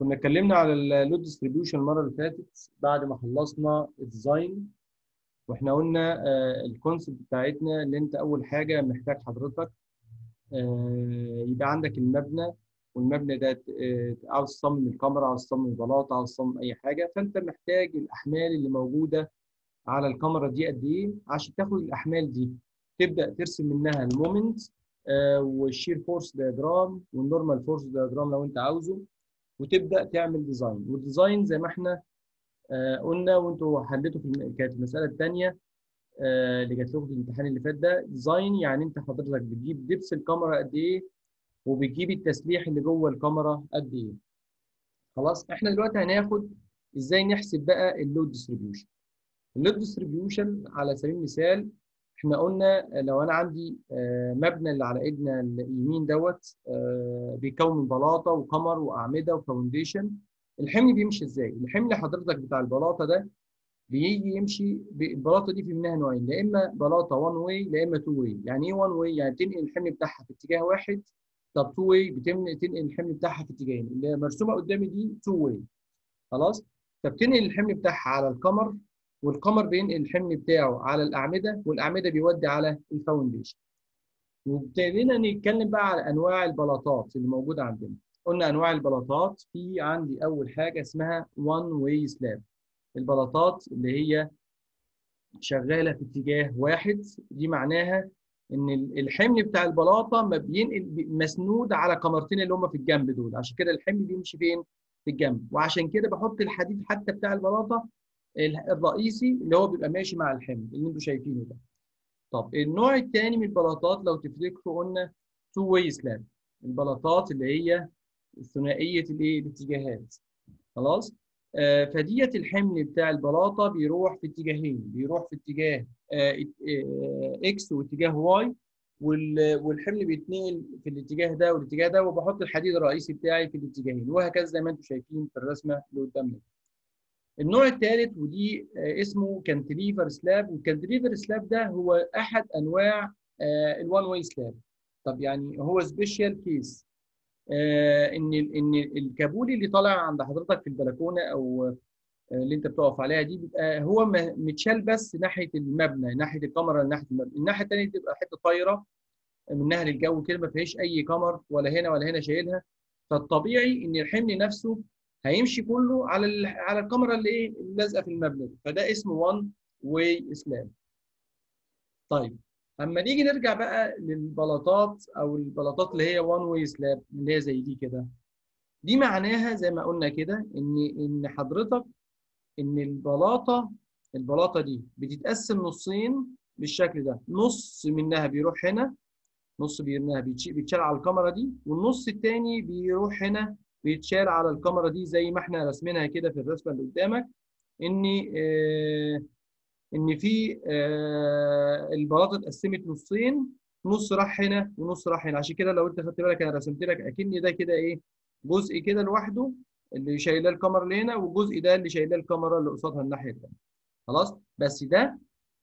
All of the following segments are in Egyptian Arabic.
كنا اتكلمنا على اللود ديستريبيوشن المره اللي فاتت بعد ما خلصنا الديزاين واحنا قلنا الكونسيبت بتاعتنا اللي انت اول حاجه محتاج حضرتك آه، يبقى عندك المبنى والمبنى ده آه، عاوز تصمم الكاميرا عاوز تصمم البلاطه عاوز تصمم اي حاجه فانت محتاج الاحمال اللي موجوده على الكاميرا دي قد ايه عشان تاخد الاحمال دي تبدا ترسم منها المومنت آه، والشير فورس دياجرام والنورمال فورس دياجرام لو انت عاوزه وتبدا تعمل ديزاين والديزاين زي ما احنا آه، قلنا وانتوا حليتوا في الم... كانت المساله الثانيه آه، اللي جات لكم في الامتحان اللي فات ده ديزاين يعني انت حضرتك بتجيب دبس الكاميرا قد ايه وبتجيب التسليح اللي جوه الكاميرا قد ايه خلاص احنا دلوقتي هناخد ازاي نحسب بقى اللود ديستريبيوشن اللود ديستريبيوشن على سبيل المثال احنا قلنا لو انا عندي آه، مبنى اللي على ايدنا اليمين دوت آه، بيكون من بلاطه وكمر واعمده وفاونديشن الحمل بيمشي ازاي؟ الحمل حضرتك بتاع البلاطه ده بيجي يمشي البلاطه دي في منها نوعين يا اما بلاطه 1 واي يا اما 2 واي يعني ايه 1 واي يعني بتنقل الحمل بتاعها في اتجاه واحد طب 2 واي بتنقل الحمل بتاعها في اتجاهين اللي مرسومه قدامي دي 2 واي خلاص فبتنقل الحمل بتاعها على الكمر والكمر بينقل الحمل بتاعه على الاعمده والاعمده بيودي على الفاونديشن وابتدينا نتكلم بقى على انواع البلاطات اللي موجوده عندنا قلنا انواع البلاطات في عندي اول حاجه اسمها 1 واي سلاب البلاطات اللي هي شغاله في اتجاه واحد دي معناها ان الحمل بتاع البلاطه ما بينقل مسنود على كمرتين اللي هم في الجنب دول عشان كده الحمل بيمشي فين في الجنب وعشان كده بحط الحديد حتى بتاع البلاطه الرئيسي اللي هو بيبقى ماشي مع الحمل اللي انتم شايفينه ده طب النوع الثاني من البلاطات لو تفتكروا قلنا تو واي سلاب البلاطات اللي هي ثنائيه الايه الاتجاهات خلاص آه فديت الحمل بتاع البلاطه بيروح في اتجاهين بيروح في اتجاه آه آه اكس واتجاه واي والحمل بيتنقل في الاتجاه ده والاتجاه ده وبحط الحديد الرئيسي بتاعي في الاتجاهين وهكذا زي ما انتم شايفين في الرسمه اللي قدامنا النوع الثالث ودي اسمه كانتليفر سلاب والكانتليفر سلاب ده هو احد انواع الوان واي سلاب طب يعني هو سبيشال كيس ان ان الكابولي اللي طالع عند حضرتك في البلكونه او اللي انت بتقف عليها دي بيبقى هو متشال بس ناحيه المبنى ناحيه الكاميرا ناحيه المبنى الناحيه الثانيه بتبقى حته طايره منها للجو كده ما فيهاش اي كمر ولا هنا ولا هنا شايلها فالطبيعي ان الحمل نفسه هيمشي كله على على الكاميرا اللي ايه لازقه في المبنى فده اسمه 1 واي سلاب طيب اما نيجي نرجع بقى للبلاطات او البلاطات اللي هي 1 واي سلاب اللي هي زي دي كده دي معناها زي ما قلنا كده ان ان حضرتك ان البلاطه البلاطه دي بتتقسم نصين بالشكل ده نص منها بيروح هنا نص منها بيتشال على الكاميرا دي والنص الثاني بيروح هنا بيتشال على الكاميرا دي زي ما احنا راسمينها كده في الرسمه اللي قدامك ان آه ان في آه البلاطه اتقسمت نصين نص راح هنا ونص راح هنا عشان كده لو انت خدت بالك انا رسمت لك اكن ده كده ايه جزء كده لوحده اللي شايلاه الكاميرا اللي هنا والجزء ده اللي شايلاه الكاميرا اللي قصادها الناحيه الثانيه خلاص بس ده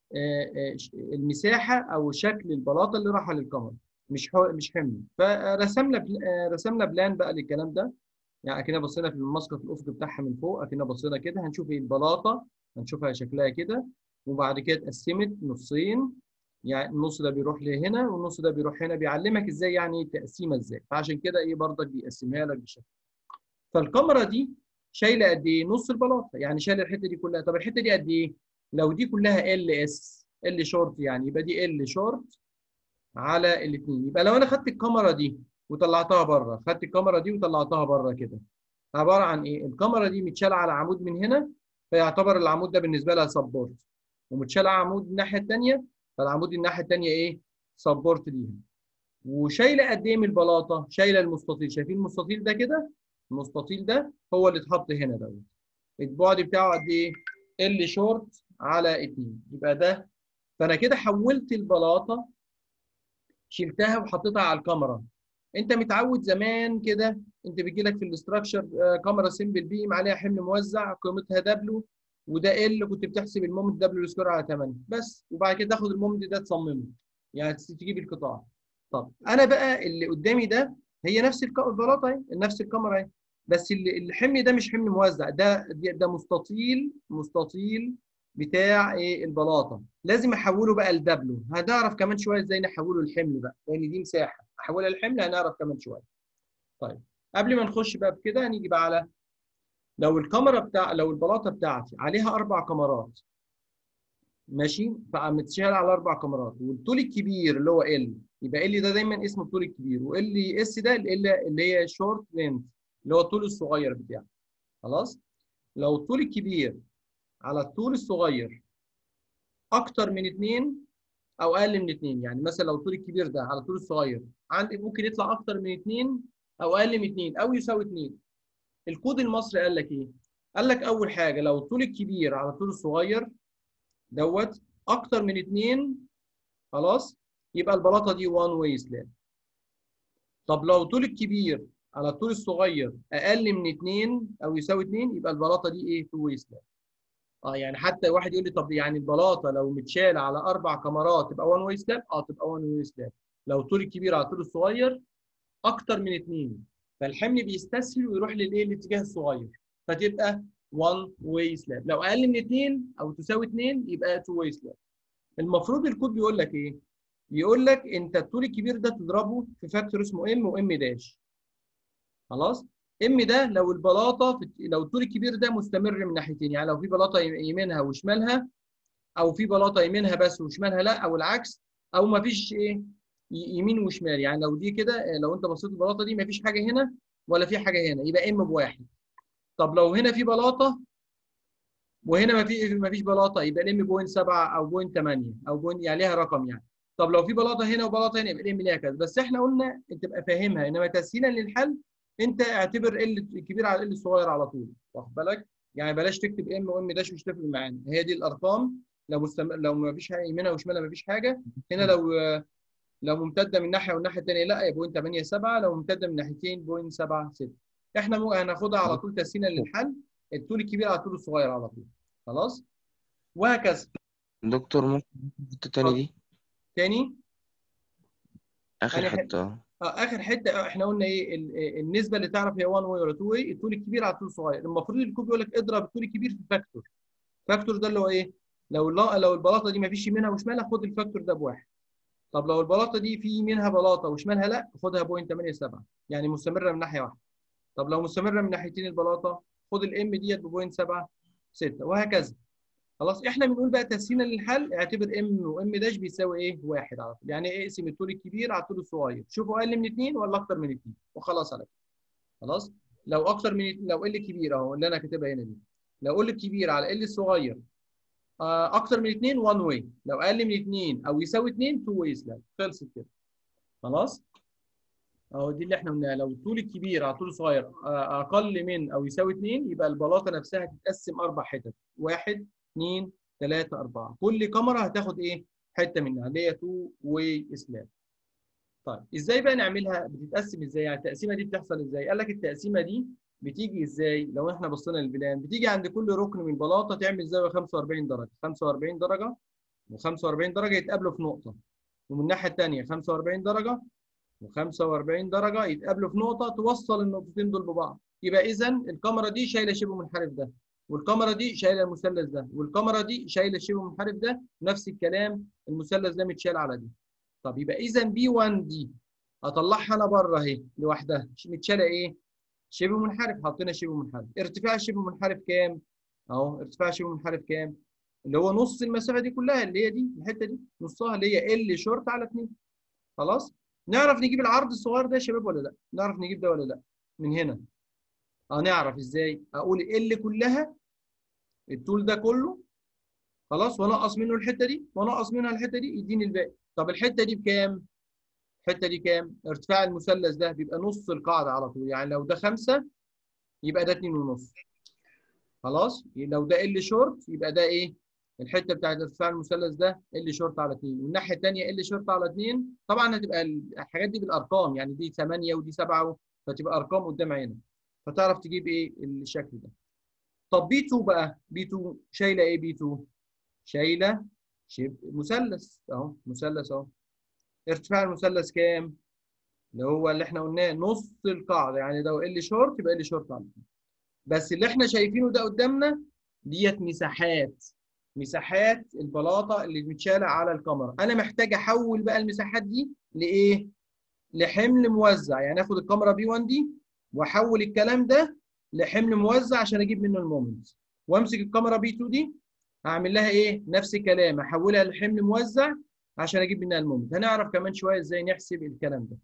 آه المساحه او شكل البلاطه اللي رايحه للكاميرا مش مش حمل فرسمنا رسمنا بلان بقى للكلام ده يعني اكننا بصينا في المسقط الافقي بتاعها من فوق اكننا بصينا كده هنشوف ايه البلاطه هنشوفها شكلها كده وبعد كده اتقسمت نصين يعني النص ده بيروح لهنا والنص ده بيروح هنا بيعلمك ازاي يعني التقسيمه ازاي فعشان كده ايه برضك بيقسمها لك بالشكل فالكاميرا دي شايله قد ايه نص البلاطه يعني شايله الحته دي كلها طب الحته دي قد ايه لو دي كلها ال اس ال شورت يعني يبقى دي ال شورت على الاثنين يبقى لو انا خدت الكاميرا دي وطلعتها بره خدت الكاميرا دي وطلعتها بره كده عباره عن ايه الكاميرا دي متشاله على عمود من هنا فيعتبر العمود ده بالنسبه لها سبورت ومتشاله على عمود الناحيه الثانيه فالعمود الناحيه الثانيه ايه سبورت ليها وشايله قد ايه من البلاطه شايله المستطيل شايفين المستطيل ده كده المستطيل ده هو اللي اتحط هنا دوت البعد بتاعه قد ايه ال شورت على 2 يبقى ده فانا كده حولت البلاطه شلتها وحطيتها على الكاميرا انت متعود زمان كده انت بيجي لك في الاستراكشر كاميرا سمبل بيم عليها حمل موزع قيمتها دبليو وده ال كنت بتحسب المومنت دبليو سكوير على 8 بس وبعد كده تاخد المومنت ده تصممه يعني تجيب القطاع طب انا بقى اللي قدامي ده هي نفس البلاطه اهي نفس الكاميرا اهي بس ال- الحمل ده مش حمل موزع ده ده ده مستطيل مستطيل بتاع ايه البلاطه لازم احوله بقى لدبلو هنعرف كمان شويه ازاي نحوله لحمل بقى لان دي مساحه احولها لحمل هنعرف كمان شويه طيب قبل ما نخش بقى بكده هنيجي بقى على لو الكاميرا بتاع لو البلاطه بتاعتي عليها اربع كاميرات ماشي فمتشال على اربع كاميرات والطول الكبير اللي هو ال يبقى ال ده دايما اسمه الطول الكبير وال اس ده ال اللي هي شورت لينث اللي هو الطول الصغير بتاعه خلاص لو الطول الكبير على الطول الصغير اكتر من اتنين او اقل من اتنين يعني مثلا لو الطول الكبير ده على الطول الصغير عندي ممكن يطلع اكتر من اتنين او اقل من اتنين او يساوي اتنين الكود المصري قال لك ايه؟ قال لك اول حاجه لو الطول الكبير على الطول الصغير دوت اكتر من اتنين خلاص يبقى البلاطه دي وان واي سلاب طب لو الطول الكبير على الطول الصغير اقل من اتنين او يساوي اتنين يبقى البلاطه دي ايه؟ تو واي سلاب اه يعني حتى واحد يقول لي طب يعني البلاطه لو متشال على اربع كاميرات تبقى وان واي سلاب اه تبقى وان واي سلاب لو الطول الكبير على الطول الصغير اكتر من اتنين فالحمل بيستسهل ويروح للايه الاتجاه الصغير فتبقى 1 واي سلاب لو اقل من 2 او تساوي 2 يبقى 2 واي سلاب المفروض الكود بيقول لك ايه بيقول لك انت الطول الكبير ده تضربه في فاكتور اسمه ام وام داش خلاص ام ده لو البلاطه في لو الطول الكبير ده مستمر من ناحيتين يعني لو في بلاطه يمينها وشمالها او في بلاطه يمينها بس وشمالها لا او العكس او ما فيش ايه يمين وشمال يعني لو دي كده لو انت بصيت البلاطه دي ما فيش حاجه هنا ولا في حاجه هنا يبقى ام بواحد طب لو هنا في بلاطه وهنا ما في ما فيش بلاطه يبقى الام بوينت 7 او بوينت 8 او بوينت يعني ليها رقم يعني طب لو في بلاطه هنا وبلاطه هنا يبقى الام ليها كذا بس احنا قلنا انت تبقى فاهمها انما تسهيلا للحل انت اعتبر ال الكبير على ال الصغير على طول واخد بالك يعني بلاش تكتب ام وام داش مش تفرق معانا هي دي الارقام لو مستمر لو ما فيش حاجه يمينها وشمالها ما فيش حاجه هنا لو لو ممتده من ناحيه والناحيه الثانيه لا يبقى بوينت 8 7 لو ممتده من ناحيتين بوينت 7 6 احنا مو هناخدها على طول تسهيلا للحل الطول الكبير على الطول الصغير على طول خلاص وهكذا دكتور ممكن الحتة التانية دي تاني آخر أنا حتة آه، اخر حته احنا قلنا ايه ال- إيه النسبه اللي تعرف هي 1 واي ولا 2 واي الطول الكبير على الطول الصغير المفروض الكود بيقول لك اضرب الطول الكبير في فاكتور فاكتور ده اللي هو ايه لو الل- لو البلاطه دي ما فيش يمينها وشمالها خد الفاكتور ده بواحد طب لو البلاطه دي في يمينها بلاطه وشمالها لا خدها بوينت 8 7 يعني مستمره من ناحيه واحده طب لو مستمره من ناحيتين البلاطه خد الام ديت بوينت 7 6 وهكذا خلاص احنا بنقول بقى تسهيلا للحل اعتبر ام وام داش بيساوي ايه؟ واحد على طول يعني ايه اقسم الطول الكبير على الطول الصغير شوفوا اقل من اثنين ولا اكتر من اثنين وخلاص على كده خلاص لو اكتر من لو ال كبير اهو اللي انا كاتبها هنا دي لو ال كبير على ال الصغير آه، اكتر من اثنين 1 واي لو اقل من اثنين او يساوي اثنين 2 واي سلاب خلصت كده خلاص اهو دي اللي احنا قلناها لو الطول الكبير على الطول الصغير آه، اقل من او يساوي اثنين يبقى البلاطه نفسها هتتقسم اربع حتت واحد اثنين ثلاثة أربعة كل كاميرا هتاخد إيه؟ حتة منها اللي هي 2 واي سلاب طيب إزاي بقى نعملها؟ بتتقسم إزاي؟ يعني التقسيمة دي بتحصل إزاي؟ قال لك التقسيمة دي بتيجي إزاي؟ لو إحنا بصينا للبلان بتيجي عند كل ركن من البلاطة تعمل زاوية 45 درجة 45 درجة و45 درجة يتقابلوا في نقطة ومن الناحية الثانية 45 درجة و45 درجة يتقابلوا في نقطة توصل النقطتين دول ببعض يبقى إذا الكاميرا دي شايلة شبه منحرف ده والكاميرا دي شايله المثلث ده والكاميرا دي شايله الشبه المنحرف ده نفس الكلام المثلث ده متشال على دي طب يبقى اذا بي 1 دي اطلعها انا بره اهي لوحدها متشاله ايه شبه منحرف حطينا شبه منحرف ارتفاع الشبه منحرف كام اهو ارتفاع الشبه منحرف كام اللي هو نص المسافه دي كلها اللي هي دي الحته دي نصها اللي هي ال شورت على 2 خلاص نعرف نجيب العرض الصغير ده يا شباب ولا لا نعرف نجيب ده ولا لا من هنا اه نعرف ازاي اقول ال كلها الطول ده كله خلاص وانقص منه الحته دي وانقص منها الحته دي يديني الباقي طب الحته دي بكام الحته دي كام ارتفاع المثلث ده بيبقى نص القاعده على طول يعني لو ده خمسة يبقى ده اتنين ونص خلاص لو ده ال شورت يبقى ده ايه الحته بتاعت ارتفاع المثلث ده ال شورت على 2 والناحيه الثانيه ال شورت على 2 طبعا هتبقى الحاجات دي بالارقام يعني دي 8 ودي 7 فتبقى ارقام قدام عينك فتعرف تجيب ايه الشكل ده طب بي 2 بقى بي 2 شايله ايه بي 2 شايله شبه مثلث اهو مثلث اهو ارتفاع المثلث كام اللي هو اللي احنا قلناه نص القاعده يعني لو ال شورت يبقى ال شورت على طول. بس اللي احنا شايفينه ده قدامنا ديت مساحات مساحات البلاطه اللي متشاله على الكاميرا انا محتاج احول بقى المساحات دي لايه لحمل موزع يعني اخد الكاميرا بي 1 دي واحول الكلام ده لحمل موزع عشان اجيب منه المومنت وامسك الكاميرا بي 2 دي اعمل لها ايه نفس الكلام احولها لحمل موزع عشان اجيب منها المومنت هنعرف كمان شويه ازاي نحسب الكلام ده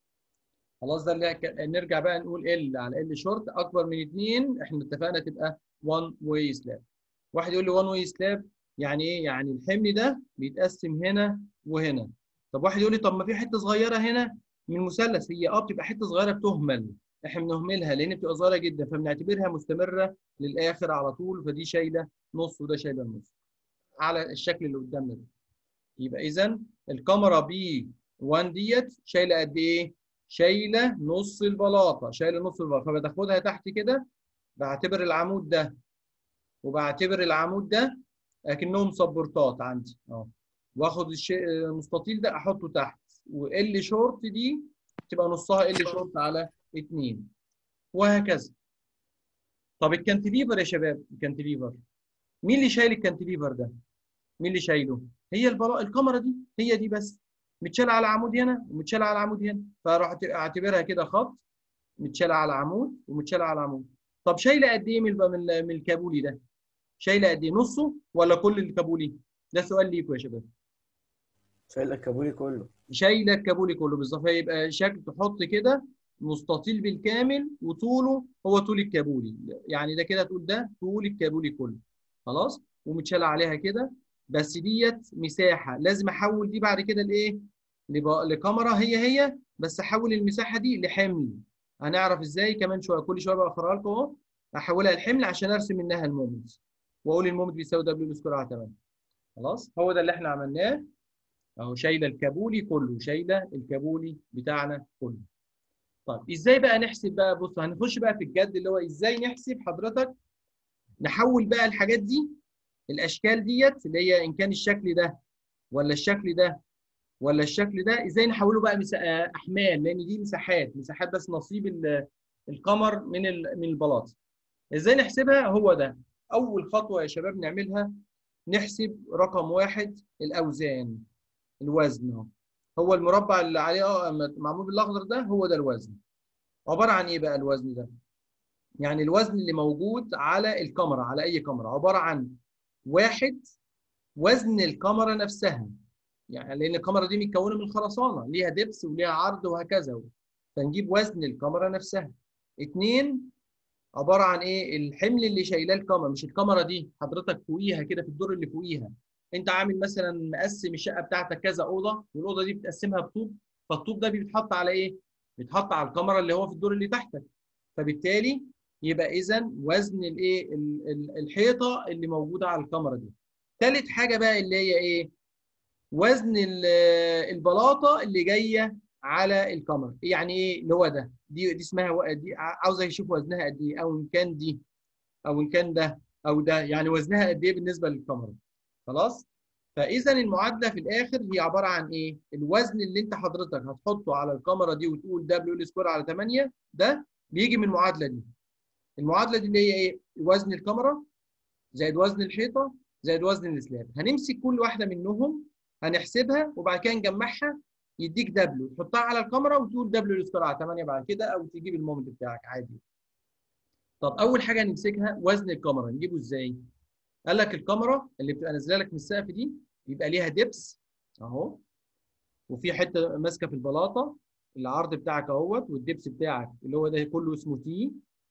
خلاص ده اللي ك- نرجع بقى نقول ال على ال شورت اكبر من 2 احنا اتفقنا تبقى 1 واي سلاب واحد يقول لي 1 واي سلاب يعني ايه يعني الحمل ده بيتقسم هنا وهنا طب واحد يقول لي طب ما في حته صغيره هنا من مثلث هي اه بتبقى حته صغيره بتهمل احنا بنهملها لان بتبقى صغيره جدا فبنعتبرها مستمره للاخر على طول فدي شايله نص وده شايله النص على الشكل اللي قدامنا ده يبقى اذا الكاميرا بي 1 ديت شايله قد ايه؟ شايله نص البلاطه شايله نص البلاطه فبتاخدها تحت كده بعتبر العمود ده وبعتبر العمود ده اكنهم سبورتات عندي اه واخد الشيء المستطيل ده احطه تحت وال شورت دي تبقى نصها ال شورت على 2 وهكذا طب الكانتليفر يا شباب الكانتليفر مين اللي شايل الكانتليفر ده؟ مين اللي شايله؟ هي البلا... الكاميرا دي هي دي بس متشاله على عمود هنا ومتشاله على عمود هنا فاروح اعتبرها كده خط متشاله على عمود ومتشاله على عمود طب شايله قد ايه من من من الكابولي ده؟ شايله قد ايه؟ نصه ولا كل الكابولي؟ ده سؤال ليكم يا شباب شايل الكابولي كله شايله الكابولي كله بالظبط هيبقى شكل تحط كده مستطيل بالكامل وطوله هو طول الكابولي يعني ده كده تقول ده طول الكابولي كله خلاص ومتشال عليها كده بس ديت مساحه لازم احول دي بعد كده لايه لب- لكاميرا هي هي بس احول المساحه دي لحمل هنعرف ازاي كمان شويه كل شويه بقى اخرها لكم اهو احولها لحمل عشان ارسم منها المومنت واقول المومنت بيساوي دبليو سكوير على 8 خلاص هو ده اللي احنا عملناه اهو شايله الكابولي كله شايله الكابولي بتاعنا كله طيب ازاي بقى نحسب بقى بص هنخش بقى في الجد اللي هو ازاي نحسب حضرتك نحول بقى الحاجات دي الاشكال ديت اللي هي ان كان الشكل ده ولا الشكل ده ولا الشكل ده ازاي نحوله بقى مسا... آه، احمال لان دي مساحات مساحات بس نصيب ال- القمر من ال... من البلاط ازاي نحسبها هو ده اول خطوه يا شباب نعملها نحسب رقم واحد الاوزان الوزن اهو هو المربع اللي عليه اه معمول بالاخضر ده هو ده الوزن عباره عن ايه بقى الوزن ده يعني الوزن اللي موجود على الكاميرا على اي كاميرا عباره عن واحد وزن الكاميرا نفسها يعني لان الكاميرا دي متكونه من خرسانه ليها دبس وليها عرض وهكذا فنجيب وزن الكاميرا نفسها اتنين عباره عن ايه الحمل اللي شايلاه الكاميرا مش الكاميرا دي حضرتك فوقيها كده في الدور اللي فوقيها انت عامل مثلا مقسم الشقه بتاعتك كذا اوضه والاوضه دي بتقسمها بطوب فالطوب ده بيتحط على ايه بيتحط على الكاميرا اللي هو في الدور اللي تحتك فبالتالي يبقى اذا وزن الايه ال- ال- الحيطه اللي موجوده على الكاميرا دي ثالث حاجه بقى اللي هي ايه وزن ال- البلاطه اللي جايه على الكاميرا يعني ايه اللي هو ده دي دي اسمها و- دي ع- عاوز اشوف وزنها قد ايه او ان كان دي او ان كان ده او ده يعني وزنها قد ايه بالنسبه للكاميرا خلاص فاذا المعادله في الاخر هي عباره عن ايه الوزن اللي انت حضرتك هتحطه على الكاميرا دي وتقول دبليو ال سكوير على 8 ده بيجي من المعادله دي المعادله دي اللي هي ايه وزن الكاميرا زائد وزن الحيطه زائد وزن السلاب هنمسك كل واحده منهم هنحسبها وبعد كده نجمعها يديك دبليو تحطها على الكاميرا وتقول دبليو ال سكوير على 8 بعد كده او تجيب المومنت بتاعك عادي طب اول حاجه نمسكها وزن الكاميرا نجيبه ازاي قال لك الكاميرا اللي بتبقى نازله لك من السقف دي يبقى ليها دبس اهو وفي حته ماسكه في البلاطه العرض بتاعك اهوت والدبس بتاعك اللي هو ده كله اسمه تي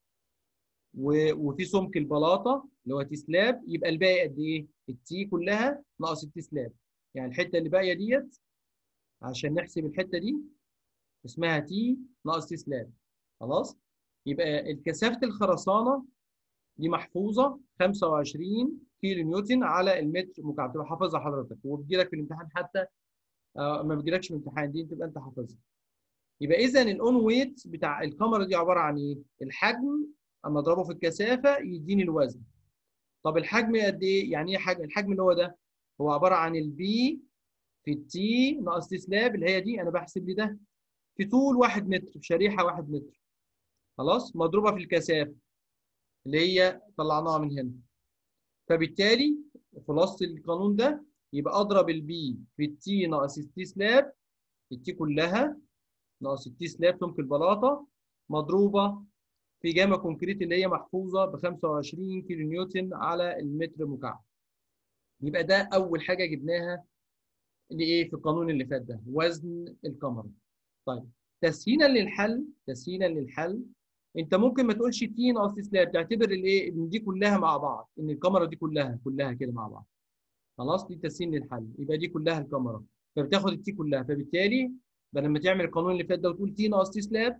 و- وفي سمك البلاطه اللي هو تي سلاب يبقى الباقي قد ايه؟ التي كلها ناقص التي سلاب يعني الحته اللي باقيه ديت عشان نحسب الحته دي اسمها تي ناقص تي سلاب خلاص؟ يبقى الكثافه الخرسانه دي محفوظه 25 كيلو نيوتن على المتر مكعب تبقى حافظها حضرتك وبتجي لك في الامتحان حتى آه ما بتجيلكش في الامتحان دي تبقى انت حافظها يبقى اذا الاون ويت بتاع الكاميرا دي عباره عن ايه؟ الحجم اما اضربه في الكثافه يديني الوزن طب الحجم قد ايه؟ يعني ايه حجم؟ الحجم اللي هو ده هو عباره عن البي في التي ناقص تي سلاب اللي هي دي انا بحسب لي ده في طول 1 متر في شريحه 1 متر خلاص مضروبه في الكثافه اللي هي طلعناها من هنا فبالتالي خلاصه القانون ده يبقى اضرب البي في التي ناقص التي سلاب التي كلها ناقص التي سلاب سمك البلاطه مضروبه في جامع كونكريت اللي هي محفوظه ب 25 كيلو نيوتن على المتر مكعب يبقى ده اول حاجه جبناها لايه في القانون اللي فات ده وزن الكاميرا طيب تسهيلا للحل تسهيلا للحل انت ممكن ما تقولش تي ناقص سلاب تعتبر الايه ان دي كلها مع بعض ان الكاميرا دي كلها كلها كده مع بعض خلاص دي تسهيل للحل يبقى دي كلها الكاميرا فبتاخد التي كلها فبالتالي لما تعمل القانون اللي فات ده وتقول تي ناقص تي سلاب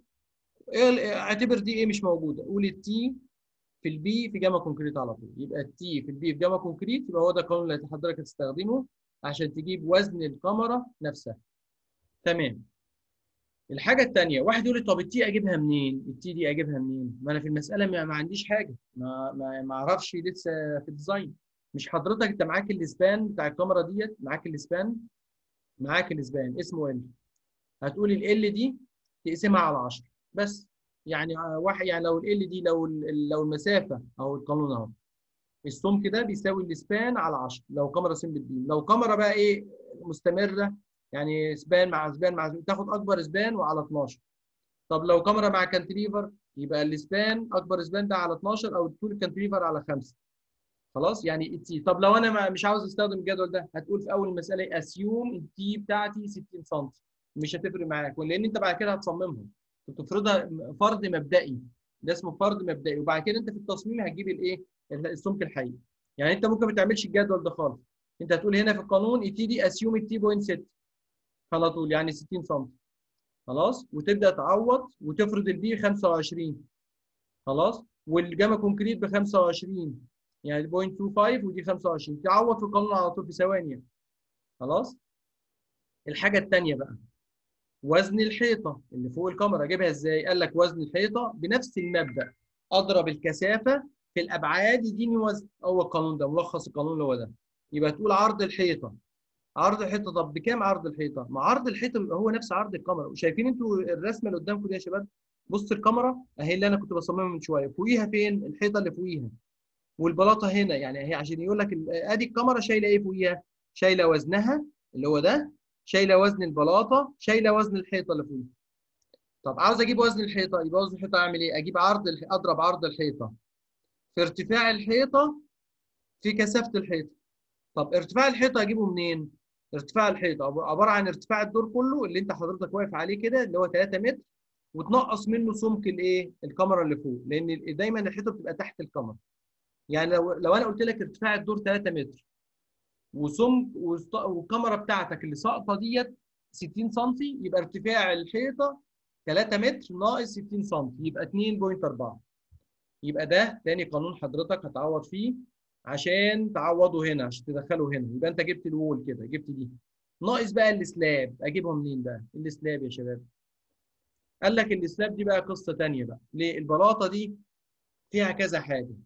اعتبر دي ايه مش موجوده قول التي في البي في جامع كونكريت على طول يبقى التي في البي في جامع كونكريت يبقى هو ده القانون اللي حضرتك هتستخدمه عشان تجيب وزن الكاميرا نفسها تمام الحاجه الثانيه واحد يقول لي طب التي اجيبها منين التي دي اجيبها منين ما انا في المساله ما, ما عنديش حاجه ما ما, ما اعرفش لسه في الديزاين مش حضرتك انت معاك الاسبان بتاع الكاميرا ديت معاك الاسبان معاك الاسبان اسمه ال هتقول ال دي تقسمها على 10 بس يعني واحد يعني لو ال دي لو لو المسافه او القانون اهو السمك ده بيساوي السبان على 10 لو كاميرا سمبل بيم لو كاميرا بقى ايه مستمره يعني سبان مع سبان مع سبان تاخد اكبر سبان وعلى 12 طب لو كاميرا مع كانتليفر يبقى السبان اكبر سبان ده على 12 او طول الكانتليفر على 5 خلاص يعني التي طب لو انا مش عاوز استخدم الجدول ده هتقول في اول المساله اسيوم التي بتاعتي 60 سم مش هتفرق معاك لان انت بعد كده هتصممها بتفرضها فرض مبدئي ده اسمه فرض مبدئي وبعد كده انت في التصميم هتجيب الايه السمك الحقيقي يعني انت ممكن ما تعملش الجدول ده خالص انت هتقول هنا في القانون التي دي اسيوم التي بوينت 6 على طول يعني 60 سم خلاص وتبدا تعوض وتفرض البي 25 خلاص والجاما كونكريت ب 25 يعني 0.25 ودي 25 تعوض في القانون على طول في ثواني خلاص الحاجه الثانيه بقى وزن الحيطه اللي فوق الكاميرا اجيبها ازاي قال لك وزن الحيطه بنفس المبدا اضرب الكثافه في الابعاد يديني وزن هو القانون ده ملخص القانون اللي هو ده يبقى تقول عرض الحيطه عرض الحيطه طب بكام عرض الحيطه ما عرض الحيطه بيبقى هو نفس عرض الكاميرا وشايفين انتوا الرسمه اللي قدامكم دي يا شباب بص الكاميرا اهي اللي انا كنت بصممها من شويه فوقيها فين الحيطه اللي فوقيها والبلاطه هنا يعني هي عشان يقول لك ادي الكاميرا شايله ايه فوقيها شايله وزنها اللي هو ده شايله وزن البلاطه شايله وزن الحيطه اللي فوقيها طب عاوز اجيب وزن الحيطه يبقى وزن الحيطه اعمل ايه اجيب عرض اضرب عرض الحيطه في ارتفاع الحيطه في كثافه الحيطه طب ارتفاع الحيطه اجيبه منين ارتفاع الحيطه عباره عن ارتفاع الدور كله اللي انت حضرتك واقف عليه كده اللي هو 3 متر وتنقص منه سمك الايه الكاميرا اللي فوق لان دايما الحيطه بتبقى تحت الكاميرا يعني لو لو انا قلت لك ارتفاع الدور 3 متر وسمك والكاميرا بتاعتك اللي ساقطه ديت 60 سم يبقى ارتفاع الحيطه 3 متر ناقص 60 سم يبقى 2.4 يبقى ده تاني قانون حضرتك هتعوض فيه عشان تعوضه هنا عشان تدخله هنا يبقى انت جبت الوول كده جبت دي ناقص بقى السلاب اجيبها منين بقى السلاب يا شباب قال لك السلاب دي بقى قصه ثانيه بقى ليه البلاطه دي فيها كذا حاجه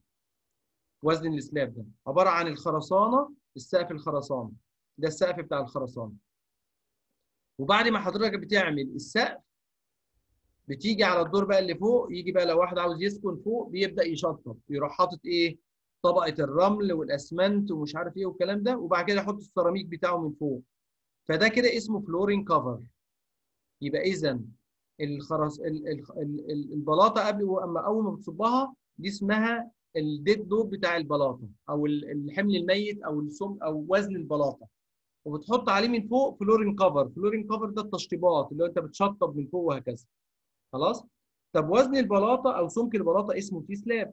وزن السلاب ده عباره عن الخرسانه السقف الخرسانه ده السقف بتاع الخرسانه وبعد ما حضرتك بتعمل السقف بتيجي على الدور بقى اللي فوق يجي بقى لو واحد عاوز يسكن فوق بيبدا يشطب يروح حاطط ايه طبقه الرمل والاسمنت ومش عارف ايه والكلام ده وبعد كده يحط السيراميك بتاعه من فوق فده كده اسمه فلورين كفر يبقى اذا الخرس ال... ال... ال... البلاطه قبل اما اول ما بتصبها دي اسمها الديد دوب بتاع البلاطه او الحمل الميت او السم او وزن البلاطه وبتحط عليه من فوق فلورين كفر فلورين كفر ده التشطيبات اللي هو انت بتشطب من فوق وهكذا خلاص طب وزن البلاطه او سمك البلاطه اسمه تي سلاب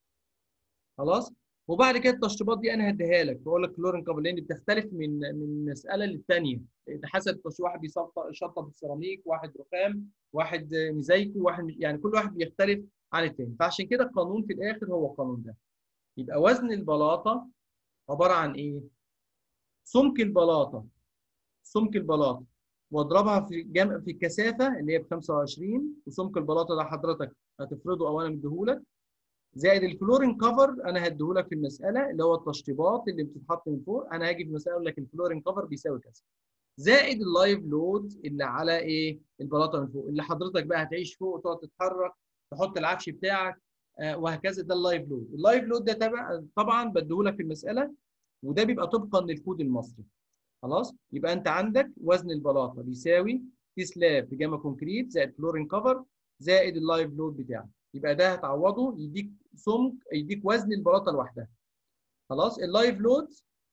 خلاص وبعد كده التشطيبات دي انا هديها لك بقول لك فلورين كفر لان بتختلف من من مساله للثانيه حسب واحد بيشطب السيراميك واحد رخام واحد مزيكو واحد يعني كل واحد بيختلف عن الثاني فعشان كده القانون في الاخر هو القانون ده يبقى وزن البلاطه عباره عن ايه سمك البلاطه سمك البلاطه واضربها في جم... في الكثافه اللي هي ب 25 وسمك البلاطه ده حضرتك هتفرضه او انا مديهولك زائد الفلورين كفر انا هديهولك في المساله اللي هو التشطيبات اللي بتتحط من فوق انا هاجي في المساله اقول لك الفلورين كفر بيساوي كذا زائد اللايف لود اللي على ايه البلاطه من فوق اللي حضرتك بقى هتعيش فوق وتقعد تتحرك تحط العفش بتاعك آه، وهكذا ده اللايف لود اللايف لود ده تبع طبعا بديهولك في المساله وده بيبقى طبقا للكود المصري خلاص يبقى انت عندك وزن البلاطه بيساوي تي سلاب في جاما كونكريت زائد فلورين كفر زائد اللايف لود بتاعك يبقى ده هتعوضه يديك سمك يديك وزن البلاطه لوحدها خلاص اللايف لود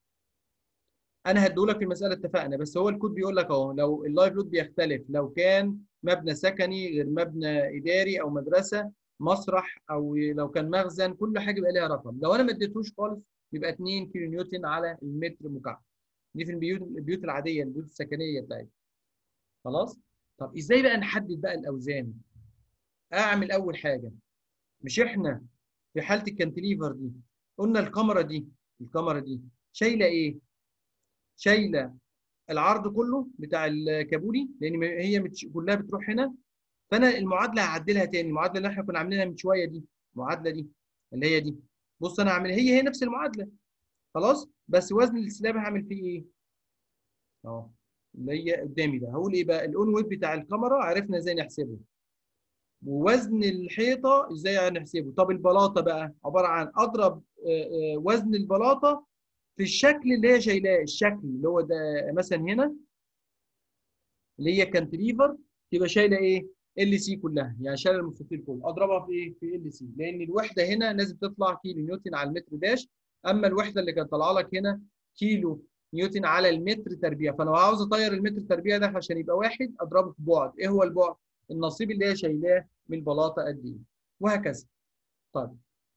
انا هديهولك في المساله اتفقنا بس هو الكود بيقول لك اهو لو اللايف لود بيختلف لو كان مبنى سكني غير مبنى اداري او مدرسه مسرح او لو كان مخزن كل حاجه بيبقى ليها رقم لو انا ما اديتهوش خالص يبقى 2 كيلو نيوتن على المتر مكعب دي في البيوت البيوت العاديه البيوت السكنيه بتاعتنا خلاص طب ازاي بقى نحدد بقى الاوزان اعمل اول حاجه مش احنا في حاله الكانتليفر دي قلنا الكاميرا دي الكاميرا دي شايله ايه شايله العرض كله بتاع الكابولي لان هي متش... كلها بتروح هنا فانا المعادله هعدلها تاني المعادله اللي احنا كنا عاملينها من شويه دي المعادله دي اللي هي دي بص انا هعمل هي هي نفس المعادله خلاص بس وزن السلاب هعمل فيه ايه اهو اللي هي قدامي ده هقول ايه بقى الاون ويب بتاع الكاميرا عرفنا ازاي نحسبه ووزن الحيطه ازاي هنحسبه طب البلاطه بقى عباره عن اضرب آه، آه، وزن البلاطه في الشكل اللي هي شايلاه الشكل اللي هو ده مثلا هنا اللي هي كانتليفر تبقى شايله ايه ال سي كلها يعني شايله المستطيل كله اضربها في ايه في ال سي لان الوحده هنا لازم تطلع كيلو نيوتن على المتر داش اما الوحده اللي كانت طالعه لك هنا كيلو نيوتن على المتر تربيع فانا لو عاوز اطير المتر تربيع ده عشان يبقى واحد اضربه في بعد ايه هو البعد النصيب اللي هي شايلاه من البلاطه قد ايه وهكذا طيب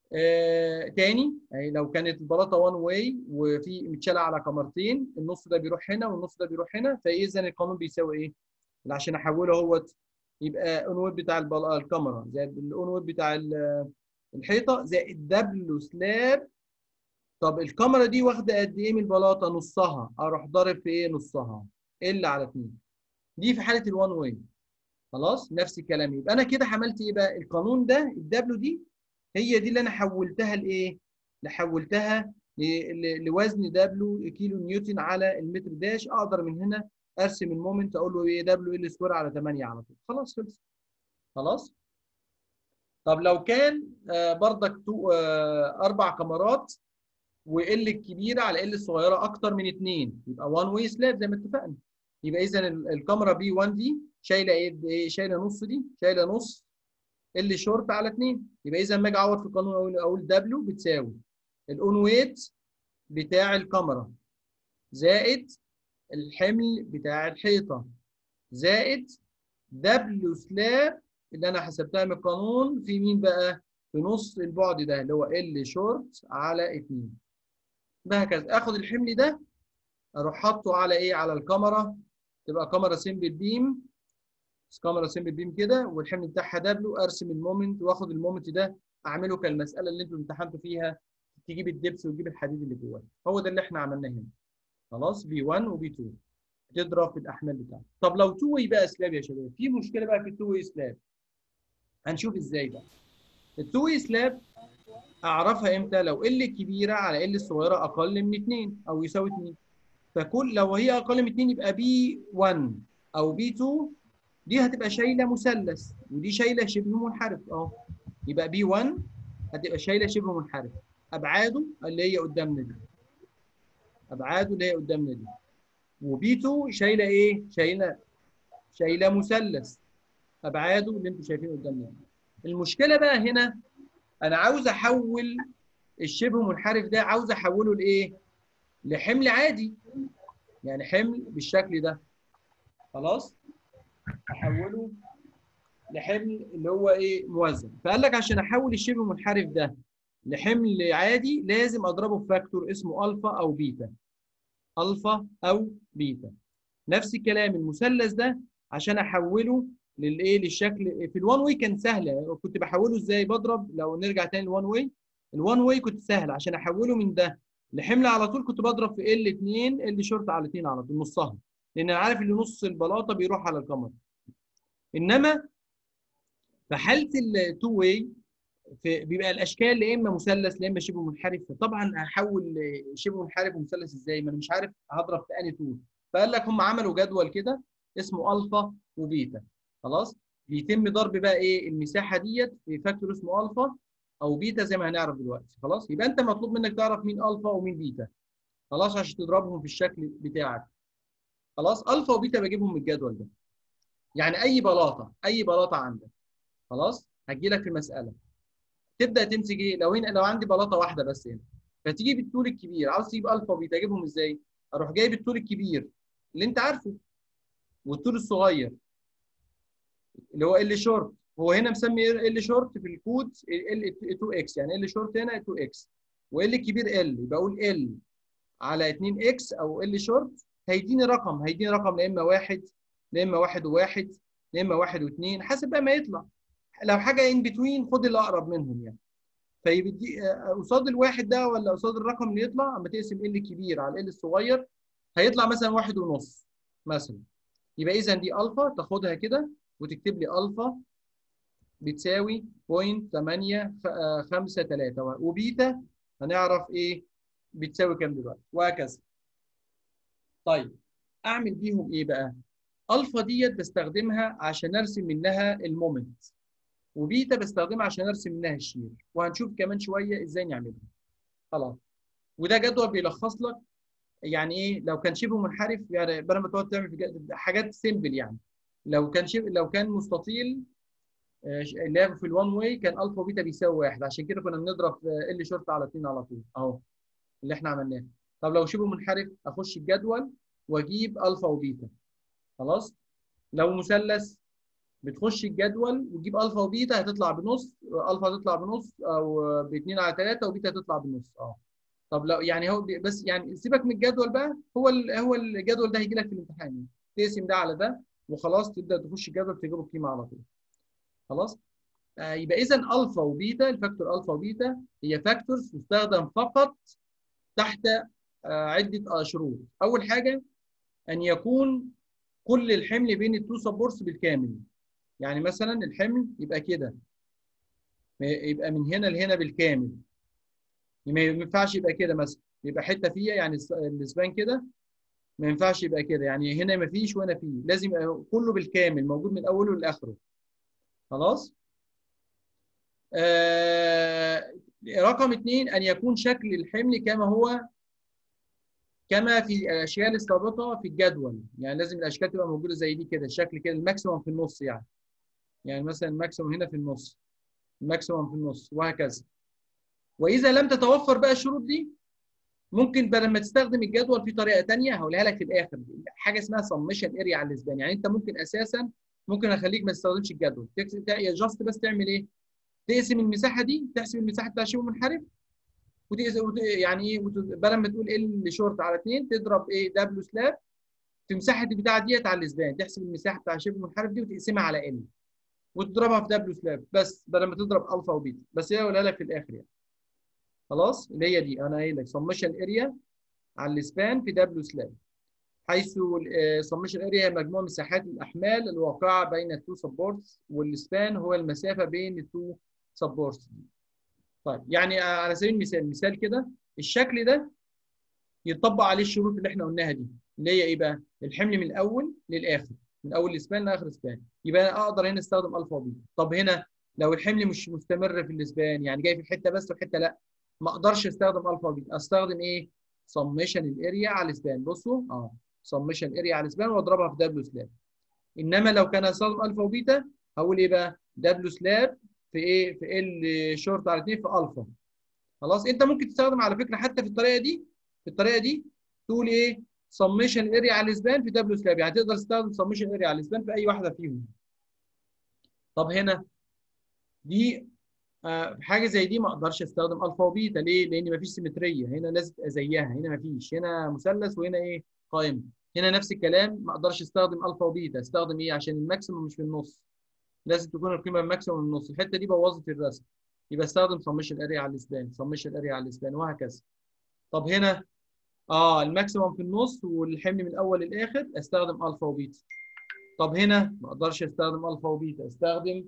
آه تاني يعني لو كانت البلاطه وان واي وفي متشاله على كاميرتين النص ده بيروح هنا والنص ده بيروح هنا فاذا القانون بيساوي ايه؟ اللي عشان احوله اهوت يبقى اون ويب بتاع البل... الكاميرا زائد الاون ويب بتاع ال- الحيطه زائد دبليو سلاب طب الكاميرا دي واخده قد ايه من البلاطه؟ نصها اروح ضارب في ايه؟ نصها ال على 2 دي في حاله الوان واي خلاص نفس الكلام يبقى انا كده عملت ايه بقى؟ القانون ده الدبليو دي هي دي اللي انا حولتها لايه؟ اللي حولتها ل- ل- لوزن دبليو كيلو نيوتن على المتر داش اقدر من هنا ارسم المومنت اقول له ايه دبليو ال سكوير على 8 على طول خلاص خلص خلاص طب لو كان آه، بردك تو آه، اربع كاميرات وال الكبيره على ال الصغيره اكتر من اثنين يبقى 1 واي سلاب زي ما اتفقنا يبقى اذا ال- الكاميرا بي 1 دي شايله ايه إيه؟ شايله نص دي شايله نص ال شورت على 2 يبقى اذا لما اجي اعوض في القانون اقول اقول دبليو بتساوي الاون ويت بتاع الكاميرا زائد الحمل بتاع الحيطه زائد دبليو سلاب اللي انا حسبتها من القانون في مين بقى؟ في نص البعد ده اللي هو ال شورت على 2 وهكذا اخد الحمل ده اروح حاطه على ايه؟ على الكاميرا تبقى كاميرا سيمبل بيم كاميرا سيمبل بيم كده والحمل بتاعها دبليو ارسم المومنت واخد المومنت ده اعمله كالمساله اللي انتوا امتحنتوا فيها تجيب الدبس وتجيب الحديد اللي جواه هو ده اللي احنا عملناه هنا خلاص بي 1 وبي 2 تضرب في الاحمال بتاعته طب لو تو واي بقى سلاب يا شباب في مشكله بقى في التو واي سلاب هنشوف ازاي بقى التو واي سلاب اعرفها امتى لو ال الكبيره على ال الصغيره اقل من 2 او يساوي 2 فكل لو هي اقل من 2 يبقى بي 1 او بي 2 دي هتبقى شايله مثلث ودي شايله شبه منحرف اهو يبقى بي 1 هتبقى شايله شبه منحرف ابعاده اللي هي قدامنا دي ابعاده اللي هي قدامنا دي وبي 2 شايله ايه؟ شايله شايله مثلث ابعاده اللي انتم شايفينه قدامنا دي المشكله بقى هنا انا عاوز احول الشبه منحرف ده عاوز احوله لايه؟ لحمل عادي يعني حمل بالشكل ده خلاص؟ احوله لحمل اللي هو ايه موزن فقال لك عشان احول الشبه منحرف ده لحمل عادي لازم اضربه في فاكتور اسمه الفا او بيتا الفا او بيتا نفس الكلام المثلث ده عشان احوله للايه للشكل في الوان واي كان سهله كنت بحوله ازاي بضرب لو نرجع تاني الوان واي الوان واي كنت سهل عشان احوله من ده لحمل على طول كنت بضرب في ال 2 ال شورت على 2 على طول نصها لان انا عارف ان نص البلاطه بيروح على الكاميرا انما في حاله التو واي بيبقى الاشكال يا اما مثلث يا اما شبه منحرف فطبعا هحول شبه منحرف ومثلث ازاي ما انا مش عارف هضرب في انهي طول فقال لك هم عملوا جدول كده اسمه الفا وبيتا خلاص بيتم ضرب بقى ايه المساحه ديت في فاكتور اسمه الفا او بيتا زي ما هنعرف دلوقتي خلاص يبقى انت مطلوب منك تعرف مين الفا ومين بيتا خلاص عشان تضربهم في الشكل بتاعك خلاص الفا وبيتا بجيبهم من الجدول ده يعني اي بلاطه اي بلاطه عندك خلاص هتجي لك في المساله تبدا تمسك ايه لو هنا لو عندي بلاطه واحده بس هنا فتجيب الطول الكبير عاوز تجيب الفا وبيتا اجيبهم ازاي اروح جايب الطول الكبير اللي انت عارفه والطول الصغير اللي هو ال شورت هو هنا مسمي ال شورت في الكود ال 2 اكس يعني ال شورت هنا 2 اكس وال كبير ال يبقى اقول ال على 2 اكس او ال شورت هيديني رقم هيديني رقم يا اما واحد يا اما واحد وواحد يا اما واحد واثنين حسب بقى ما يطلع لو حاجه ان بتوين خد اللي اقرب منهم يعني فيبدي قصاد الواحد ده ولا قصاد الرقم اللي يطلع اما تقسم ال الكبير على ال الصغير هيطلع مثلا واحد ونص مثلا يبقى اذا دي الفا تاخدها كده وتكتب لي الفا بتساوي 0.853 وبيتا هنعرف ايه بتساوي كام دلوقتي وهكذا طيب اعمل بيهم ايه بقى الفا ديت بستخدمها عشان ارسم منها المومنت وبيتا بستخدمها عشان ارسم منها الشير وهنشوف كمان شويه ازاي نعملها خلاص وده جدول بيلخص لك يعني ايه لو كان شبه منحرف يعني بدل ما تقعد تعمل في حاجات سيمبل يعني لو كان شبه لو كان مستطيل اللي هي في الوان واي كان الفا وبيتا بيساوي واحد عشان كده كنا بنضرب ال شورت على 2 على طول اهو اللي احنا عملناه طب لو شبه منحرف اخش الجدول واجيب الفا وبيتا خلاص لو مثلث بتخش الجدول وتجيب الفا وبيتا هتطلع بنص الفا هتطلع بنص او ب 2 على 3 وبيتا هتطلع بنص اه طب لو يعني هو بس يعني سيبك من الجدول بقى هو هو الجدول ده هيجي لك في الامتحان تقسم ده على ده وخلاص تبدا تخش الجدول تجيب القيمه على طول خلاص آه يبقى اذا الفا وبيتا الفاكتور الفا وبيتا هي فاكتورز تستخدم فقط تحت آه عده شروط اول حاجه ان يكون كل الحمل بين التو سبورتس بالكامل يعني مثلا الحمل يبقى كده يبقى من هنا لهنا بالكامل ما ينفعش يبقى كده مثلا يبقى حته فيها يعني الاسبان كده ما ينفعش يبقى كده يعني هنا ما فيش وهنا فيه لازم يبقى كله بالكامل موجود من اوله لاخره خلاص آه رقم اثنين ان يكون شكل الحمل كما هو كما في الاشكال السابقه في الجدول يعني لازم الاشكال تبقى موجوده زي دي كده الشكل كده الماكسيموم في النص يعني يعني مثلا الماكسيموم هنا في النص الماكسيموم في النص وهكذا واذا لم تتوفر بقى الشروط دي ممكن بدل ما تستخدم الجدول في طريقه ثانيه هقولها لك في الاخر حاجه اسمها سمشن اريا على الاسبان يعني انت ممكن اساسا ممكن اخليك ما تستخدمش الجدول جاست بس تعمل ايه تقسم المساحه دي تحسب المساحه بتاع شبه منحرف وتقسم يعني ايه بدل ما تقول ال شورت على 2 تضرب ايه دبليو سلاب في مساحه البتاع ديت على الاسبان تحسب المساحه بتاع شبه منحرف دي وتقسمها على ال وتضربها في دبليو سلاب بس بدل ما تضرب الفا وبيتا بس هي اقولها لك في الاخر يعني خلاص اللي هي دي انا قايل لك سمشن اريا على الاسبان في دبليو سلاب حيث سمشن اريا هي مجموع مساحات الاحمال الواقعه بين التو سبورتس والسبان هو المسافه بين التو سبورتس طيب يعني على سبيل المثال مثال كده الشكل ده يطبق عليه الشروط اللي احنا قلناها دي اللي هي ايه بقى الحمل من الاول للاخر من اول الاسبان لاخر الاسبان يبقى انا اقدر هنا استخدم الفا وبيتا طب هنا لو الحمل مش مستمر في الاسبان يعني جاي في الحته بس وحته لا ما اقدرش استخدم الفا وبيتا استخدم ايه سمشن الاريا على الاسبان بصوا اه سمشن اريا على الاسبان واضربها في دبليو سلاب انما لو كان استخدم الفا وبيتا هقول ايه بقى دبليو سلاب في ايه في ال شورت على 2 في الفا خلاص انت ممكن تستخدم على فكره حتى في الطريقه دي في الطريقه دي تقول ايه سمشن اريا على الاسبان في دبليو سلاب يعني تقدر تستخدم سمشن اريا على الاسبان في اي واحده فيهم طب هنا دي آه حاجه زي دي ما اقدرش استخدم الفا وبيتا ليه لان ما فيش سيمتريه هنا لازم تبقى زيها هنا ما فيش هنا مثلث وهنا ايه قائمه هنا نفس الكلام ما اقدرش استخدم الفا وبيتا استخدم ايه عشان الماكسيموم مش في النص لازم تكون القيمه الماكسيموم من النص الحته دي بوظت الرسم يبقى استخدم سمشن اريا على الاسبان سمشن اريا على الاسبان وهكذا طب هنا اه الماكسيموم في النص والحمل من الاول للاخر استخدم الفا وبيتا طب هنا ما اقدرش استخدم الفا وبيتا استخدم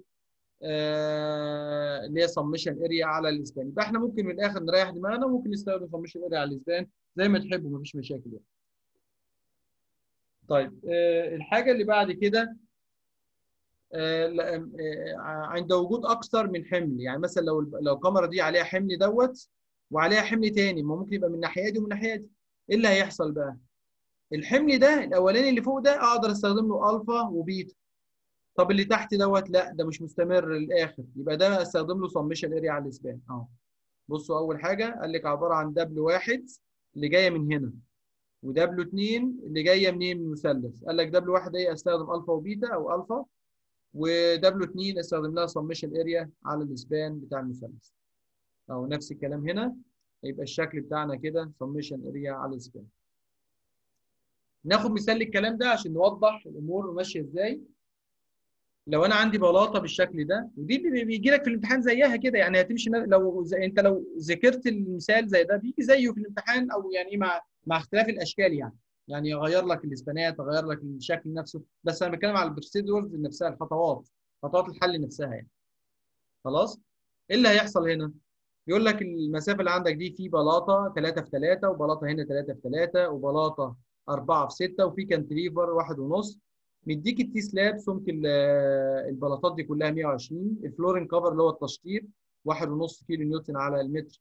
آه اللي هي سمشن اريا على الاسبان يبقى احنا ممكن من الاخر نريح دماغنا وممكن نستخدم سمشن اريا على الاسبان زي ما تحبوا مفيش مشاكل يعني. طيب آه، الحاجه اللي بعد كده آه، لا- آه، عند وجود اكثر من حمل يعني مثلا لو لو الكاميرا دي عليها حمل دوت وعليها حمل تاني ما ممكن يبقى من الناحيه دي ومن الناحيه دي ايه اللي هيحصل بقى الحمل ده الاولاني اللي فوق ده اقدر استخدم له الفا وبيتا طب اللي تحت دوت لا ده مش مستمر للاخر يبقى ده استخدم له سمشن اريا على الاسبان اهو بصوا اول حاجه قال لك عباره عن دبليو واحد اللي جايه من هنا ودبليو 2 اللي جايه منين من المثلث قال لك دبليو واحد ايه استخدم الفا وبيتا او الفا ودبليو 2 استخدم لها سمشن اريا على الاسبان بتاع المثلث او نفس الكلام هنا يبقى الشكل بتاعنا كده سمشن اريا على الاسبان ناخد مثال للكلام ده عشان نوضح الامور ماشيه ازاي لو انا عندي بلاطه بالشكل ده ودي اللي بيجي لك في الامتحان زيها كده يعني هتمشي نا- لو زي انت لو ذاكرت المثال زي ده بيجي زيه في الامتحان او يعني إيه مع مع اختلاف الاشكال يعني يعني يغير لك الاسبانات يغير لك الشكل نفسه بس انا بتكلم على البروسيدورز نفسها الخطوات خطوات الحل نفسها يعني خلاص ايه اللي هيحصل هنا يقول لك المسافه اللي عندك دي في بلاطه 3 في 3 وبلاطه هنا 3 في 3 وبلاطه 4 في 6 وفي كانتليفر واحد ونص مديك التي سلاب سمك ال- البلاطات دي كلها 120 الفلورين كفر اللي هو التشطيب واحد ونص كيلو نيوتن على المتر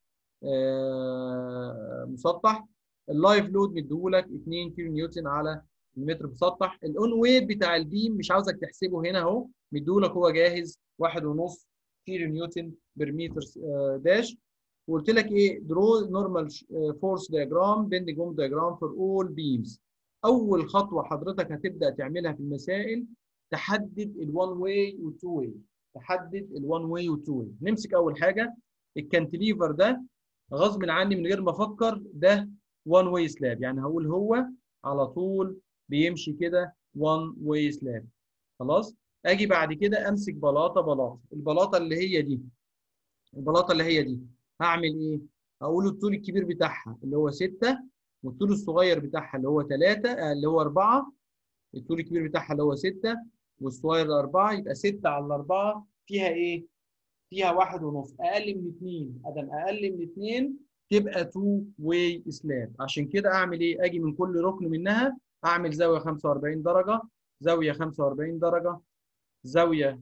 آه، مسطح اللايف لود مديهولك 2 كيلو نيوتن على المتر مسطح الاون ويت بتاع البيم مش عاوزك تحسبه هنا اهو مديهولك هو جاهز واحد ونص كيلو نيوتن بير متر آه، داش وقلت لك ايه درو نورمال فورس دياجرام بيندنج موم دياجرام فور اول بيمز اول خطوه حضرتك هتبدا تعملها في المسائل تحدد الوان واي والتو واي تحدد الوان واي والتو واي نمسك اول حاجه الكانتليفر ده غصب عني من غير ما افكر ده وان واي سلاب يعني هقول هو على طول بيمشي كده وان واي سلاب خلاص اجي بعد كده امسك بلاطه بلاطه البلاطه اللي هي دي البلاطه اللي هي دي هعمل ايه هقول الطول الكبير بتاعها اللي هو 6 والطول الصغير بتاعها اللي هو 3 اللي هو 4 الطول الكبير بتاعها اللي هو 6 والصغير 4 يبقى 6 على 4 فيها ايه فيها واحد ونص اقل من 2 ادم اقل من 2 تبقى 2 واي سلاب عشان كده اعمل ايه اجي من كل ركن منها اعمل زاويه 45 درجه زاويه 45 درجه زاويه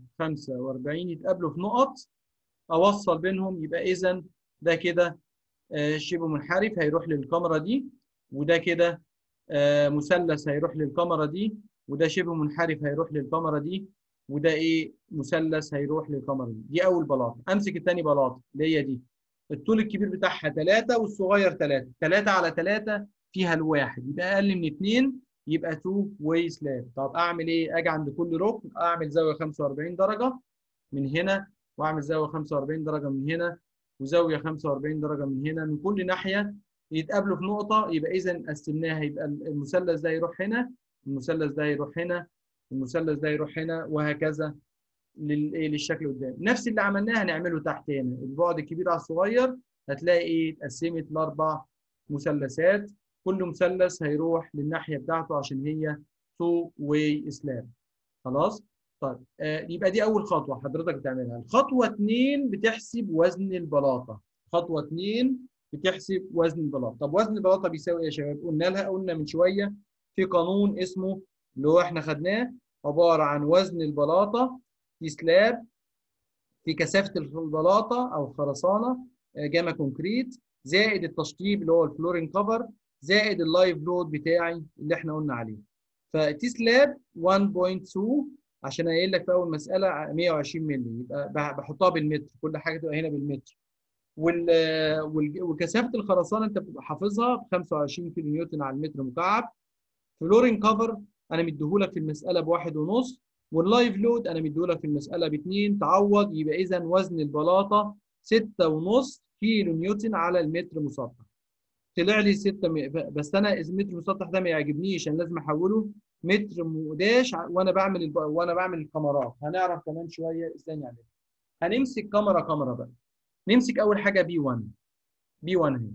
45 يتقابلوا في نقط اوصل بينهم يبقى اذا ده كده آه، شبه منحرف هيروح للكاميرا دي وده كده آه، مثلث هيروح للكاميرا دي وده شبه منحرف هيروح للكاميرا دي وده ايه مثلث هيروح للكاميرا دي دي اول بلاطه امسك الثاني بلاطه اللي هي دي الطول الكبير بتاعها 3 والصغير 3 3 على 3 فيها الواحد يبقى اقل من 2 يبقى 2 واي سلاب طب اعمل ايه اجي عند كل ركن اعمل زاويه 45 درجه من هنا واعمل زاويه 45 درجه من هنا وزاويه 45 درجه من هنا من كل ناحيه يتقابلوا في نقطه يبقى اذا قسمناها يبقى المثلث ده يروح هنا المثلث ده يروح هنا المثلث ده يروح هنا وهكذا للايه للشكل قدام نفس اللي عملناه هنعمله تحت هنا البعد الكبير على الصغير هتلاقي ايه اتقسمت لاربع مثلثات كل مثلث هيروح للناحيه بتاعته عشان هي تو واي سلاب خلاص طيب آه يبقى دي اول خطوه حضرتك بتعملها الخطوه اثنين بتحسب وزن البلاطه خطوه اثنين بتحسب وزن البلاطه طب وزن البلاطه بيساوي ايه يا شباب قلنا لها قلنا من شويه في قانون اسمه اللي هو احنا خدناه عباره عن وزن البلاطه في سلاب في كثافه البلاطه او خرسانه آه، جاما كونكريت زائد التشطيب اللي هو الفلورين كفر زائد اللايف لود بتاعي اللي احنا قلنا عليه فتي سلاب 1.2 عشان قايل لك في اول مساله 120 مللي يبقى بح- بحطها بالمتر كل حاجه تبقى هنا بالمتر وال وال- وكثافه الخرسانه انت بتبقى حافظها ب 25 كيلو نيوتن على المتر مكعب فلورين كفر انا مديهولك في المساله بواحد ونص واللايف لود انا مديهولك في المساله باثنين تعوض يبقى اذا وزن البلاطه 6.5 كيلو نيوتن على المتر مسطح طلع لي 6 م... بس انا المتر مسطح ده ما يعجبنيش انا لازم احوله متر مقداش ع- وانا بعمل الب... وانا بعمل الكاميرات هنعرف كمان شويه ازاي نعملها هنمسك كاميرا كاميرا بقى نمسك اول حاجه بي 1 بي 1 اهي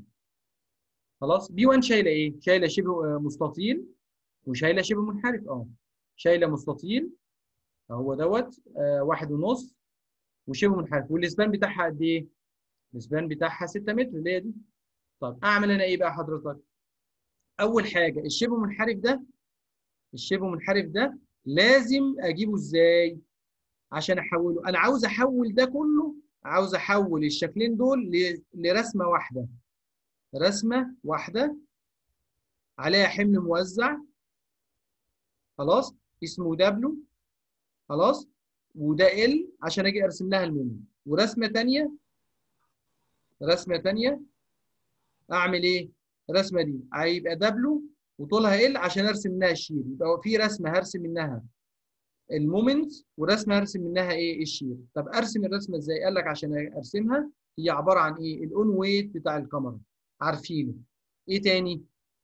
خلاص بي 1 شايله ايه شايله شبه آه، مستطيل وشايله شبه منحرف اه شايله مستطيل هو دوت آه واحد ونص وشبه منحرف والاسبان بتاعها قد ايه الاسبان بتاعها 6 متر اللي هي دي طب اعمل انا ايه بقى حضرتك اول حاجه الشبه منحرف ده الشبه منحرف ده لازم اجيبه ازاي عشان احوله انا عاوز احول ده كله عاوز احول الشكلين دول ل- لرسمه واحده رسمه واحده عليها حمل موزع خلاص اسمه دبليو خلاص وده ال عشان اجي ارسم لها المومنت ورسمه ثانيه رسمه ثانيه اعمل ايه الرسمه دي هيبقى دبليو وطولها ال عشان ارسم منها الشير يبقى في رسمه هرسم منها المومنت ورسمه هرسم منها ايه الشير طب ارسم الرسمه ازاي قال لك عشان ارسمها هي عباره عن ايه الاون ويت بتاع الكاميرا عارفينه ايه تاني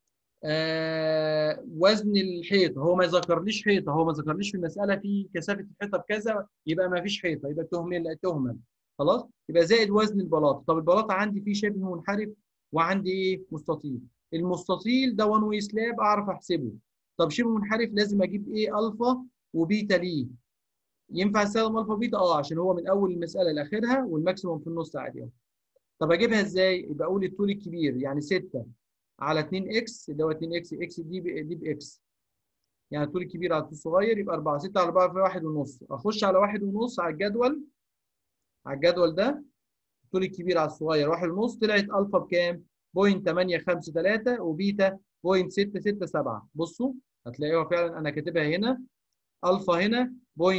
آه وزن الحيطه هو ما ذكرليش حيطه هو ما ذكرليش في المساله في كثافه الحيطه بكذا يبقى ما فيش حيطه يبقى تهمل تهمل خلاص يبقى زائد وزن البلاطه طب البلاطه عندي فيه شبه منحرف وعندي ايه مستطيل المستطيل ده وان واي سلاب اعرف احسبه طب شبه منحرف لازم اجيب ايه الفا وبيتا ليه ينفع استخدم الفا وبيتا اه عشان هو من اول المساله لاخرها والماكسيموم في النص عادي اهو طب اجيبها ازاي يبقى اقول الطول الكبير يعني 6 على 2 اكس اللي هو 2 اكس اكس دي ب- دي باكس يعني الطول الكبير على الطول الصغير يبقى 4 6 على 4 في 1 ونص اخش على 1 ونص على الجدول على الجدول ده الطول الكبير على الصغير 1 ونص طلعت الفا بكام 0.853 وبيتا 0.667 بصوا هتلاقيها فعلا انا كاتبها هنا الفا هنا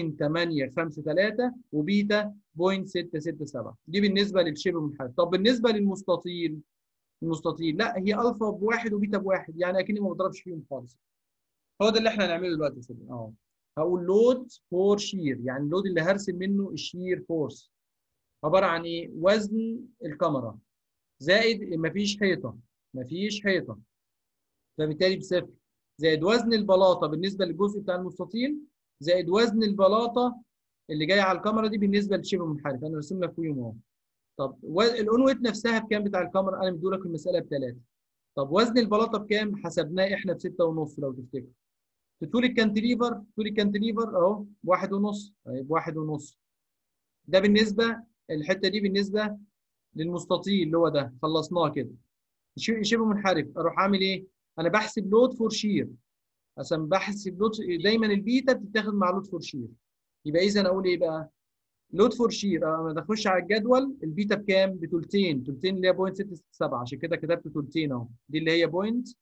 0.853 وبيتا 0.667 دي بالنسبه للشبه منحرف طب بالنسبه للمستطيل المستطيل لا هي الفا بواحد وبيتا بواحد يعني اكني ما بضربش فيهم خالص هو ده اللي احنا هنعمله دلوقتي يا سيدي اه هقول لود فور شير يعني اللود اللي هرسم منه الشير فورس عباره عن ايه وزن الكاميرا زائد مفيش حيطه مفيش حيطه فبالتالي بصفر زائد وزن البلاطه بالنسبه للجزء بتاع المستطيل زائد وزن البلاطه اللي جايه على الكاميرا دي بالنسبه للشبه منحرف انا راسم لك فيهم اهو طب و- الاون ويت نفسها بكام بتاع الكاميرا انا مديلك المساله بثلاثه طب وزن البلاطه بكام حسبناه احنا بستة ونص لو تفتكر في طول الكانتليفر طول الكانتليفر اهو واحد ونص طيب واحد ونص ده بالنسبه الحته دي بالنسبه للمستطيل اللي هو ده خلصناه كده ش- شبه منحرف اروح اعمل ايه انا بحسب لود فور شير عشان بحسب لود دايما البيتا بتتاخد مع لود فور شير يبقى اذا اقول ايه بقى لود فور شير انا بخش على الجدول البيتا بكام بتلتين تلتين اللي هي 0.667 عشان كده كتبت تلتين اهو دي اللي هي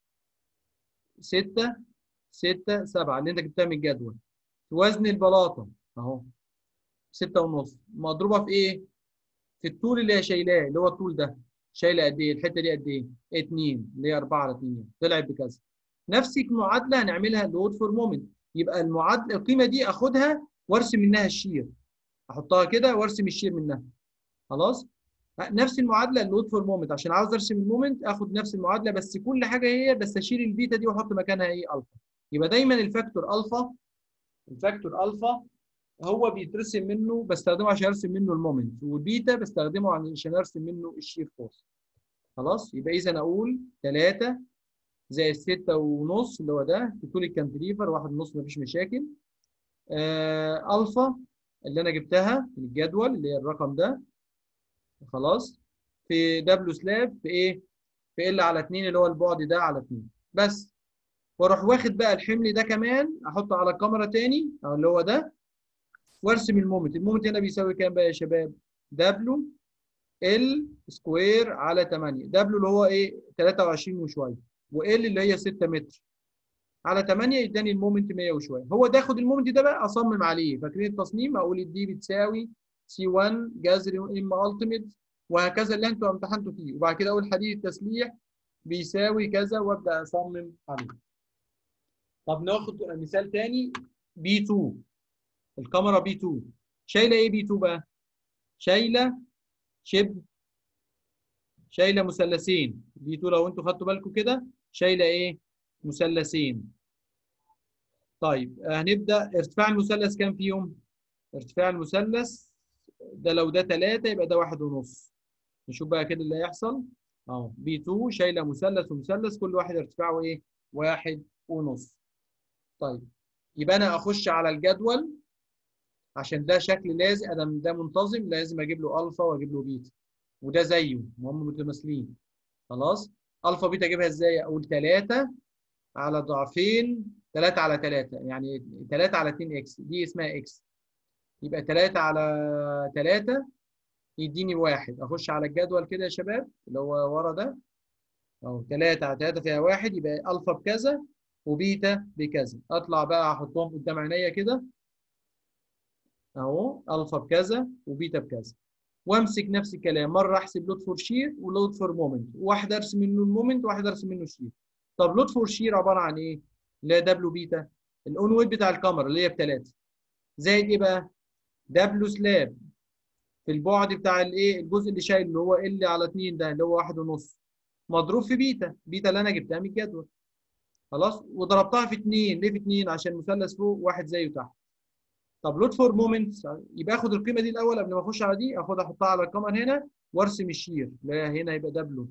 0.667 اللي انت جبتها من الجدول وزن البلاطه اهو 6 ونص مضروبه في ايه في الطول اللي هي شايلاه اللي هو الطول ده شايله قد ايه الحته دي قد ايه 2 اللي هي 4 على 2 طلعت بكذا نفس المعادله هنعملها لود فور مومنت يبقى المعادله القيمه دي اخدها وارسم منها الشير احطها كده وارسم الشير منها خلاص نفس المعادله اللود فور مومنت عشان عاوز ارسم المومنت اخد نفس المعادله بس كل حاجه هي بس اشيل البيتا دي واحط مكانها ايه الفا يبقى دايما الفاكتور الفا الفاكتور الفا هو بيترسم منه بستخدمه عشان ارسم منه المومنت والبيتا بستخدمه عشان ارسم منه الشير فورس خلاص يبقى اذا اقول 3 زائد 6 ونص اللي هو ده في طول الكانتليفر واحد ونص مفيش مشاكل آه الفا اللي انا جبتها في الجدول اللي هي الرقم ده خلاص في دبليو سلاب في ايه في ال على 2 اللي هو البعد ده على 2 بس واروح واخد بقى الحمل ده كمان احطه على الكاميرا تاني او اللي هو ده وارسم المومنت المومنت هنا بيساوي كام بقى يا شباب دبليو ال سكوير على 8 دبليو اللي هو ايه 23 وشويه وال اللي هي 6 متر على 8 يداني المومنت 100 وشويه هو ده اخد المومنت ده بقى اصمم عليه فاكرين التصميم اقول دي بتساوي سي 1 جذر ام التيميت وهكذا اللي انتوا امتحنتوا فيه وبعد كده اقول حديد التسليح بيساوي كذا وابدا اصمم عليه طب ناخد مثال تاني بي 2 الكاميرا بي 2 شايله ايه بي 2 بقى شايله شبه شايله مثلثين بي 2 لو انتوا خدتوا بالكم كده شايله ايه مثلثين طيب هنبدا ارتفاع المثلث كام فيهم ارتفاع المثلث ده لو ده 3 يبقى ده واحد ونص نشوف بقى كده اللي هيحصل اهو بي 2 شايله مثلث ومثلث كل واحد ارتفاعه ايه واحد ونص طيب يبقى انا اخش على الجدول عشان ده شكل لازم ادم ده منتظم لازم اجيب له الفا واجيب له بيتا وده زيه هم متماثلين خلاص الفا بيتا اجيبها ازاي اقول 3 على ضعفين 3 على 3 يعني 3 على 2 اكس دي اسمها اكس يبقى 3 على 3 يديني واحد اخش على الجدول كده يا شباب اللي هو ورا ده اهو 3 على 3 فيها واحد يبقى الفا بكذا وبيتا بكذا اطلع بقى احطهم قدام عينيا كده اهو الفا بكذا وبيتا بكذا وامسك نفس الكلام مره احسب لود فور شير ولود فور مومنت واحد ارسم منه المومنت واحد ارسم منه الشير طب لود فور شير عباره عن ايه؟ اللي هي دبليو بيتا الاون ويت بتاع الكاميرا اللي هي بثلاثه زائد ايه بقى؟ دبليو سلاب في البعد بتاع الايه الجزء اللي شايل اللي هو ال على 2 ده اللي هو واحد ونص مضروب في بيتا بيتا اللي انا جبتها من الجدول خلاص وضربتها في 2 ليه في 2 عشان مثلث فوق واحد زيه تحت طب لود فور مومنت يبقى اخد القيمه دي الاول قبل ما اخش على دي اخدها احطها على الكاميرا هنا وارسم الشير اللي هي هنا يبقى دبليو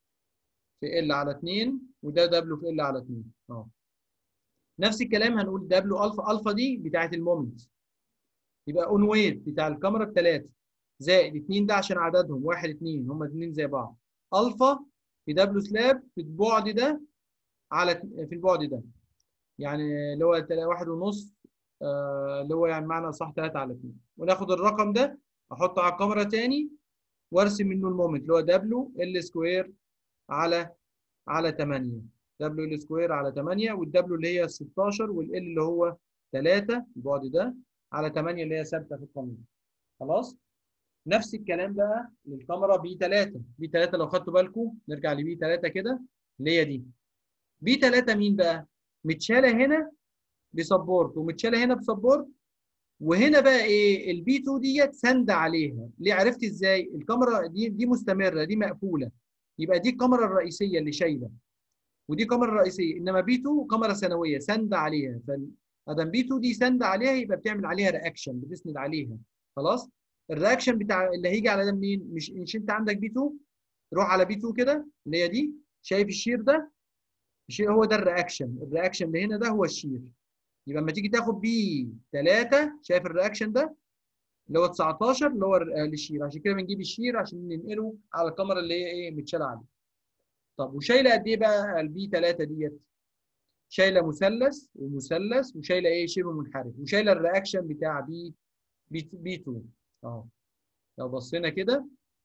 في ال على 2 وده دبليو في ال على 2 اه نفس الكلام هنقول دبليو الفا الفا دي بتاعه المومنت يبقى اون ويت بتاع الكاميرا بثلاثه زائد 2 ده عشان عددهم 1 2 هم الاثنين زي بعض الفا في دبليو سلاب في البعد ده على في البعد ده يعني اللي هو واحد ونص آه اللي هو يعني معنى صح 3 على 2 وناخد الرقم ده احطه على الكاميرا تاني وارسم منه المومنت اللي هو دبليو ال سكوير على على 8 دبليو ال سكوير على 8 والدبليو اللي هي 16 والال اللي هو 3 البعد ده على 8 اللي هي ثابته في القانون خلاص نفس الكلام بقى للكاميرا بي 3 بي 3 لو خدتوا بالكم نرجع لبي 3 كده اللي هي دي بي 3 مين بقى متشاله هنا بسبورت ومتشاله هنا بسبورت وهنا بقى ايه البي 2 ديت سند عليها ليه عرفت ازاي الكاميرا دي دي مستمره دي مقفوله يبقى دي الكاميرا الرئيسيه اللي شايله ودي كاميرا رئيسيه انما بي 2 كاميرا ثانويه سند عليها فادام بي 2 دي سند عليها يبقى بتعمل عليها رياكشن بتسند عليها خلاص الرياكشن بتاع اللي هيجي على ده منين مش مش انت عندك بي 2 روح على بي 2 كده اللي هي دي شايف الشير ده الشير هو ده الرياكشن الرياكشن اللي هنا ده هو الشير يبقى لما تيجي تاخد بي 3 شايف الرياكشن ده اللي هو 19 اللي هو الشير عشان كده بنجيب الشير عشان ننقله على الكاميرا اللي هي ايه متشاله عليه طب وشايله قد ايه بقى البي 3 ديت شايله مثلث ومثلث وشايله ايه شبه منحرف وشايله الرياكشن بتاع بي بي بي 2 اهو لو بصينا كده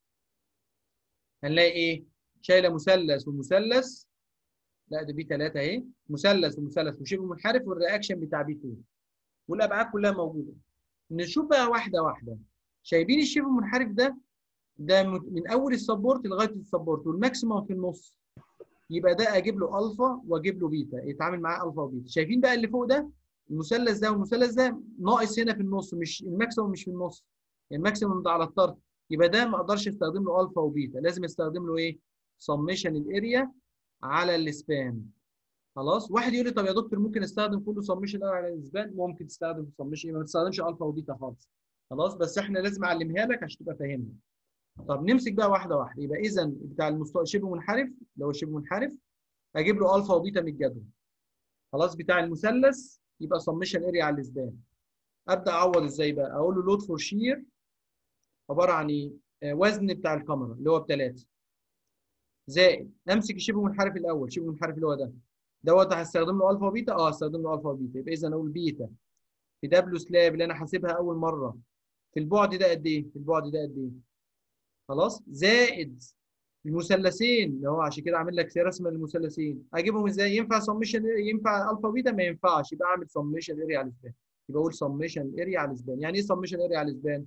هنلاقي ايه شايله مثلث ومثلث لا ده بي 3 اهي مثلث ومثلث وشبه منحرف والرياكشن بتاع بي 2 والابعاد كلها موجوده نشوف بقى واحده واحده شايفين الشبه منحرف ده ده من اول السبورت لغايه السبورت والماكسيموم في النص يبقى ده اجيب له الفا واجيب له بيتا يتعامل معاه الفا وبيتا شايفين بقى اللي فوق ده المثلث ده والمثلث ده ناقص هنا في النص مش الماكسيموم مش في النص الماكسيموم ده على الطرف يبقى ده ما اقدرش استخدم له الفا وبيتا لازم استخدم له ايه سميشن الاريا على السبان خلاص واحد يقول لي طب يا دكتور ممكن استخدم كله سميشن على السبان ممكن تستخدم سميشن ما تستخدمش الفا وبيتا خالص خلاص بس احنا لازم اعلمها لك عشان تبقى فاهمها طب نمسك بقى واحده واحده يبقى اذا بتاع المستوى شبه منحرف اللي هو شبه منحرف اجيب له الفا وبيتا من الجدول خلاص بتاع المثلث يبقى سميشن اريا على الاسبان ابدا اعوض ازاي بقى اقول له لود فور شير عباره عن ايه وزن بتاع الكاميرا اللي هو بثلاثه زائد امسك الشبه منحرف الاول شبه منحرف اللي هو ده دوت هستخدم له الفا وبيتا اه هستخدم له الفا وبيتا يبقى اذا اقول بيتا في دبليو سلاب اللي انا حاسبها اول مره في البعد ده قد ايه في البعد ده قد ايه خلاص زائد المثلثين اللي هو عشان كده عامل لك رسمه للمثلثين اجيبهم ازاي ينفع سميشن ينفع الفا وبيتا ما ينفعش يبقى اعمل سميشن اريا على الاسبان يبقى اقول سميشن اريا على الاسبان يعني ايه سميشن اريا على الاسبان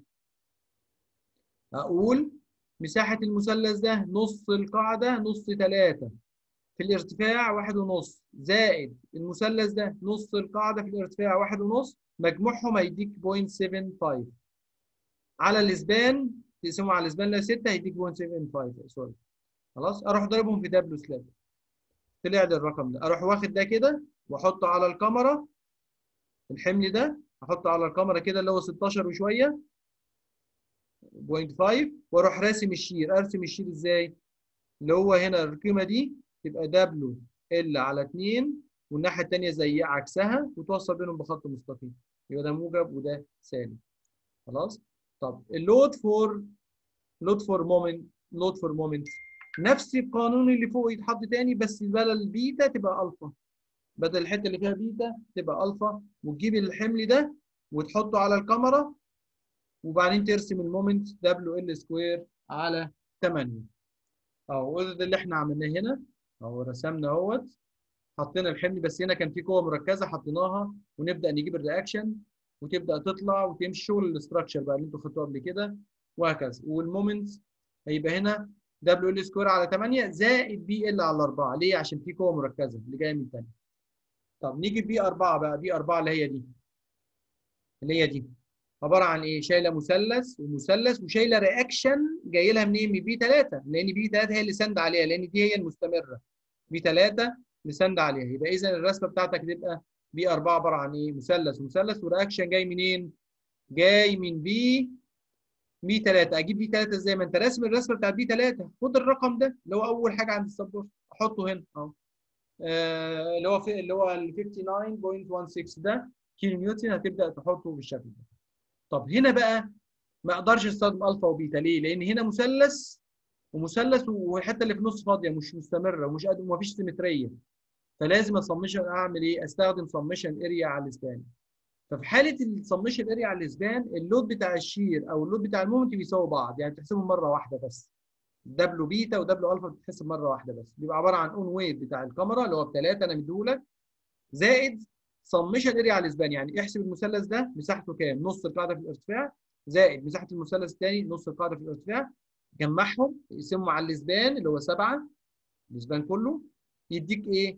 اقول مساحه المثلث ده نص القاعده نص 3 في الارتفاع واحد ونص زائد المثلث ده نص القاعده في الارتفاع واحد ونص مجموعهم هيديك 0.75 على الاسبان تقسمه على الاسبان لا 6 هيديك 0.75 سوري خلاص اروح ضاربهم في دبليو سلاب طلع لي الرقم ده اروح واخد ده كده واحطه على الكاميرا الحمل ده احطه على الكاميرا كده اللي هو 16 وشويه 0.5 واروح راسم الشير ارسم الشير ازاي اللي هو هنا القيمه دي تبقى دبليو ال على 2 والناحيه الثانيه زي عكسها وتوصل بينهم بخط مستقيم يبقى ده موجب وده سالب خلاص طب اللود فور لود فور مومنت لود فور مومنت نفس القانون اللي فوق يتحط تاني بس بدل البيتا تبقى الفا بدل الحته اللي فيها بيتا تبقى الفا وتجيب الحمل ده وتحطه على الكاميرا وبعدين ترسم المومنت دبليو ال سكوير على 8 اهو ده اللي احنا عملناه هنا اهو رسمنا اهوت حطينا الحمل بس هنا كان في قوه مركزه حطيناها ونبدا نجيب الرياكشن وتبدا تطلع وتمشي شغل الاستراكشر بقى اللي انتوا خدتوه قبل كده وهكذا والمومنت هيبقى هنا دبليو ال سكوير على 8 زائد بي ال على 4 ليه؟ عشان في قوه مركزه اللي جايه من ثانيه. طب نيجي بي 4 بقى بي 4 اللي هي دي اللي هي دي عباره عن ايه؟ شايله مثلث ومثلث وشايله رياكشن جاي لها منين؟ من بي 3 لان بي 3 هي اللي ساند عليها لان دي هي المستمره. بي 3 نسند عليها يبقى اذا الرسمه بتاعتك تبقى بي 4 عباره عن ايه؟ مثلث مثلث ورياكشن جاي منين؟ جاي من بي بي 3 اجيب بي 3 ازاي؟ ما انت راسم الرسمه بتاعت بي 3 خد الرقم ده اللي هو اول حاجه عند السبورت احطه هنا اهو آه، اللي هو في اللي هو ال 59.16 ده كيلو نيوتن هتبدا تحطه بالشكل ده. طب هنا بقى ما اقدرش استخدم الفا وبيتا ليه؟ لان هنا مثلث ومثلث والحته اللي في النص فاضيه مش مستمره ومش قادر ومفيش سيمتريه فلازم السمشن اعمل ايه؟ استخدم سمشن اريا على الاسبان ففي حاله السمشن اريا على الاسبان اللود بتاع الشير او اللود بتاع المومنت بيساووا بعض يعني بتحسبهم مره واحده بس دبليو بيتا ودبليو الفا بتتحسب مره واحده بس بيبقى عباره عن اون ويت بتاع الكاميرا اللي هو بثلاثه انا مديهولك زائد سمشن اريا على الاسبان يعني احسب المثلث ده مساحته كام؟ نص القاعده في الارتفاع زائد مساحه المثلث الثاني نص القاعده في الارتفاع جمعهم يقسموا على الاسبان اللي هو 7 الاسبان كله يديك ايه؟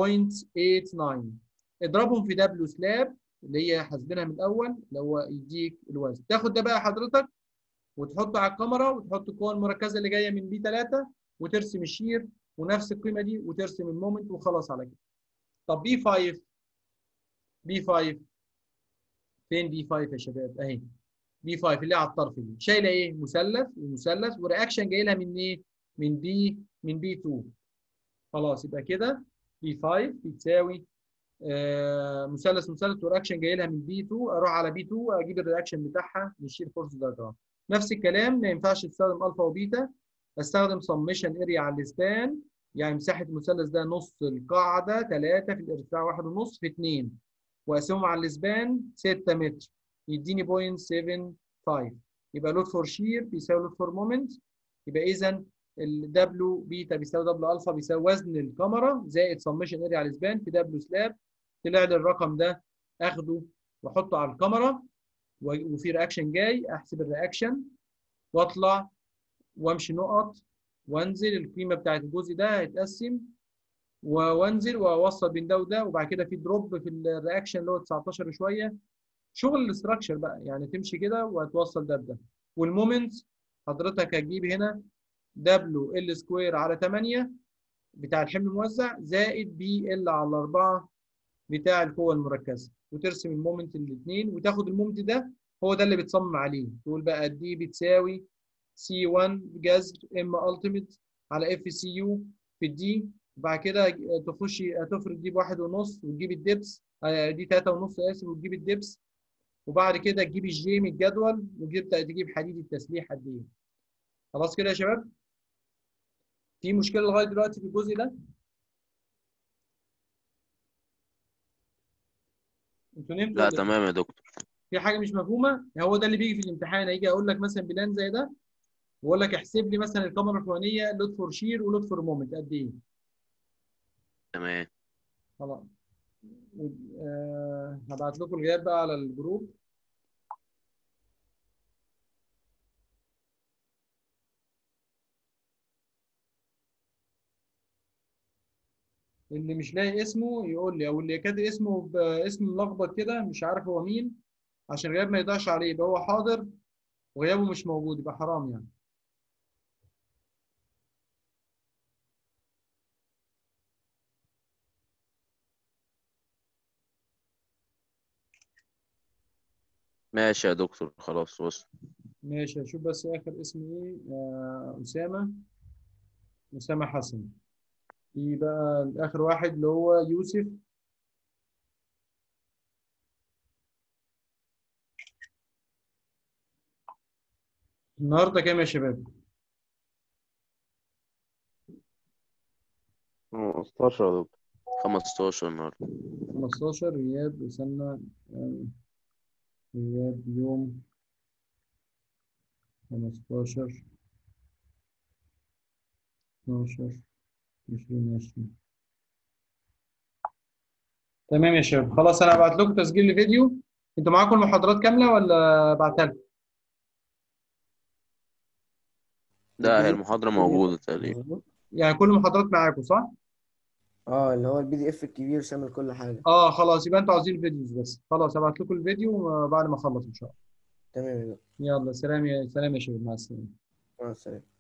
0.89 اضربهم في دبليو سلاب اللي هي حاسبينها من الاول اللي هو يديك الوزن تاخد ده بقى حضرتك وتحطه على الكاميرا وتحط القوه المركزه اللي جايه من بي 3 وترسم الشير ونفس القيمه دي وترسم المومنت وخلاص على كده طب بي 5 بي 5 فين بي 5 يا شباب اهي بي 5 اللي على الطرف دي شايله ايه مثلث ومثلث ورياكشن جاي لها من ايه من بي من بي 2 خلاص يبقى كده بي 5 بتساوي آه مثلث مثلث ورياكشن جاي لها من بي 2 اروح على بي 2 اجيب الرياكشن بتاعها للشير فورس دايجرام نفس الكلام ما ينفعش تستخدم الفا وبيتا استخدم سمشن اريا على الاسبان يعني مساحه المثلث ده نص القاعده 3 في الارتفاع 1.5 في 2 واقسمهم على الاسبان 6 متر يديني 0.75 يبقى لود فور شير بيساوي لود فور مومنت يبقى اذا الدبليو بيتا بيساوي دبليو الفا بيساوي وزن الكاميرا زائد سمشن اريا على الاسبان في دبليو سلاب طلع لي الرقم ده اخده واحطه على الكاميرا وفي رياكشن جاي احسب الرياكشن واطلع وامشي نقط وانزل القيمه بتاعت الجزء ده هيتقسم وانزل واوصل بين ده وده وبعد كده في دروب في الرياكشن اللي هو 19 شويه شغل الاستراكشر بقى يعني تمشي كده وهتوصل ده بده والمومنت حضرتك هتجيب هنا دبليو ال سكوير على 8 بتاع الحمل الموزع زائد بي ال على 4 بتاع القوه المركزه وترسم المومنت الاثنين وتاخد المومنت ده هو ده اللي بتصمم عليه تقول بقى دي بتساوي سي 1 جذر ام التيميت على اف سي يو في الدي وبعد كده تخشي هتفرض دي بواحد ونص وتجيب الدبس دي 3 ونص اسف وتجيب الدبس وبعد كده تجيب الجي من الجدول وتبدا تجيب حديد التسليح قد ايه خلاص كده يا شباب في مشكله لغايه دلوقتي في الجزء ده انتوا نمتوا لا ولا تمام يا دكتور في حاجه مش مفهومه هو ده اللي بيجي في الامتحان هيجي اقول لك مثلا بلان زي ده واقول لك احسب لي مثلا الكاميرا الفلانيه لود فور شير ولود فور مومنت قد ايه تمام خلاص آه هبعت لكم الغياب بقى على الجروب اللي مش لاقي اسمه يقول لي او اللي كاتب اسمه باسم ملخبط كده مش عارف هو مين عشان الغياب ما يضيعش عليه يبقى هو حاضر وغيابه مش موجود يبقى حرام يعني ماشي يا دكتور خلاص وصل ماشي اشوف بس اخر اسم ايه آه اسامه اسامه حسن في بقى اخر واحد اللي هو يوسف النهارده كام يا شباب 15 يا دكتور 15 النهاردة 15 غياب وصلنا آه، غياب يوم 15 12 2020 تمام يا شباب خلاص انا هبعت لكم تسجيل الفيديو انتوا معاكم المحاضرات كاملة ولا ابعتها لكم؟ لا هي المحاضرة موجودة تقريبا مظبوط يعني كل المحاضرات معاكم صح؟ اه اللي هو البي دي اف الكبير شامل كل حاجة اه خلاص يبقى انتوا عاوزين فيديوز بس خلاص هبعت لكم الفيديو آه، بعد ما اخلص ان شاء الله تمام يا دكتور يلا سلام يا سلام يا شباب مع السلامة مع السلامة